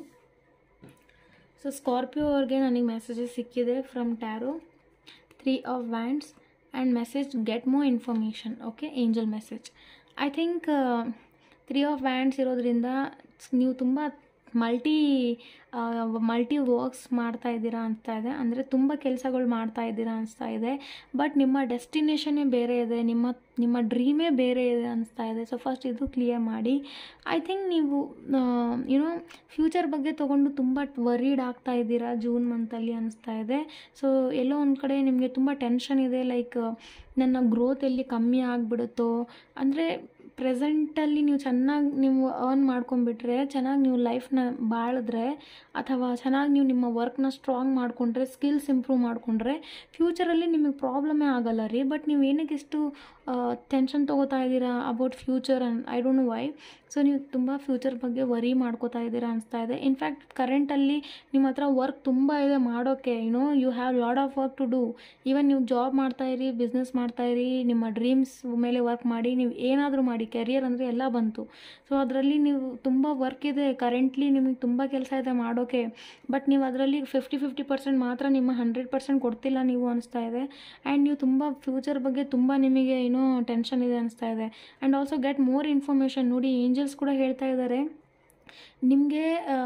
ಸೊ ಸ್ಕಾರ್ಪಿಯೋ ಅವ್ರಿಗೆ ನನಗೆ ಮೆಸೇಜಸ್ ಸಿಕ್ಕಿದೆ from tarot three of wands and message get more information okay angel message I think three of wands ಇರೋದ್ರಿಂದ ನೀವು ತುಂಬ ಮಲ್ಟಿ ಮಲ್ಟಿ ವರ್ಕ್ಸ್ ಮಾಡ್ತಾ ಇದ್ದೀರಾ ಅನಿಸ್ತಾ ಇದೆ ಅಂದರೆ ತುಂಬ ಕೆಲಸಗಳು ಮಾಡ್ತಾ ಇದ್ದೀರಾ ಅನಿಸ್ತಾ ಇದೆ ಬಟ್ ನಿಮ್ಮ ಡೆಸ್ಟಿನೇಷನ್ನೇ ಬೇರೆ ಇದೆ ನಿಮ್ಮ ನಿಮ್ಮ ಡ್ರೀಮೇ ಬೇರೆ ಇದೆ ಅನಿಸ್ತಾ ಇದೆ ಸೊ ಫಸ್ಟ್ ಇದು ಕ್ಲಿಯರ್ ಮಾಡಿ ಐ ಥಿಂಕ್ ನೀವು ಯುನೋ ಫ್ಯೂಚರ್ ಬಗ್ಗೆ ತೊಗೊಂಡು ತುಂಬ ವರೀಡ್ ಆಗ್ತಾ ಇದ್ದೀರಾ ಜೂನ್ ಮಂತಲ್ಲಿ ಅನಿಸ್ತಾ ಇದೆ ಸೊ ಎಲ್ಲೋ ಒಂದು ಕಡೆ ನಿಮಗೆ ತುಂಬ ಟೆನ್ಷನ್ ಇದೆ ಲೈಕ್ ನನ್ನ ಗ್ರೋತ್ ಎಲ್ಲಿ ಕಮ್ಮಿ ಆಗಿಬಿಡುತ್ತೋ ಅಂದರೆ ಪ್ರೆಸೆಂಟಲ್ಲಿ ನೀವು ಚೆನ್ನಾಗಿ ನೀವು ಅರ್ನ್ ಮಾಡ್ಕೊಂಬಿಟ್ರೆ ಚೆನ್ನಾಗಿ ನೀವು ಲೈಫ್ನ ಬಾಳಿದ್ರೆ ಅಥವಾ ಚೆನ್ನಾಗಿ ನೀವು ನಿಮ್ಮ ವರ್ಕ್ನ ಸ್ಟ್ರಾಂಗ್ ಮಾಡಿಕೊಂಡ್ರೆ ಸ್ಕಿಲ್ಸ್ ಇಂಪ್ರೂವ್ ಮಾಡಿಕೊಂಡ್ರೆ ಫ್ಯೂಚರಲ್ಲಿ ನಿಮಗೆ ಪ್ರಾಬ್ಲಮೇ ಆಗಲ್ಲ ರೀ ಬಟ್ ನೀವು ಏನಕ್ಕೆ ಇಷ್ಟು ಟೆನ್ಷನ್ ತೊಗೋತಾ ಇದ್ದೀರಾ about future and I don't know why so ನೀವು ತುಂಬ ಫ್ಯೂಚರ್ ಬಗ್ಗೆ ವರಿ ಮಾಡ್ಕೋತಾ ಇದ್ದೀರಾ ಅನಿಸ್ತಾ ಇದೆ ಇನ್ಫ್ಯಾಕ್ಟ್ ಕರೆಂಟಲ್ಲಿ ನಿಮ್ಮ ಹತ್ರ ವರ್ಕ್ ತುಂಬ ಇದೆ ಮಾಡೋಕ್ಕೆ you know you have lot of work to do even ನೀವು ಜಾಬ್ ಮಾಡ್ತಾಯಿರಿ ಬಿಸ್ನೆಸ್ ಮಾಡ್ತಾಯಿರಿ ನಿಮ್ಮ ಡ್ರೀಮ್ಸ್ ಮೇಲೆ ವರ್ಕ್ ಮಾಡಿ ನೀವು ಏನಾದರೂ ಮಾಡಿ ಕೆರಿಯರ್ ಅಂದರೆ ಎಲ್ಲ ಬಂತು ಸೊ ಅದರಲ್ಲಿ ನೀವು ತುಂಬ ವರ್ಕ್ ಇದೆ ಕರೆಂಟ್ಲಿ ನಿಮಗೆ ತುಂಬ ಕೆಲಸ ಇದೆ ಮಾಡೋಕ್ಕೆ ಬಟ್ ನೀವು ಅದರಲ್ಲಿ ಫಿಫ್ಟಿ ಫಿಫ್ಟಿ ಪರ್ಸೆಂಟ್ ಮಾತ್ರ ನಿಮ್ಮ ಹಂಡ್ರೆಡ್ ಪರ್ಸೆಂಟ್ ಕೊಡ್ತಿಲ್ಲ ನೀವು ಅನಿಸ್ತಾ ಇದೆ ಆ್ಯಂಡ್ ನೀವು ತುಂಬ ಫ್ಯೂಚರ್ ಬಗ್ಗೆ ತುಂಬ ನಿಮಗೆ ಏನೋ ಟೆನ್ಷನ್ ಇದೆ ಅನಿಸ್ತಾ ಇದೆ and also get more information ನೋಡಿ ಏಂಜಲ್ಸ್ ಕೂಡ ಹೇಳ್ತಾ ಇದ್ದಾರೆ ನಿಮಗೆ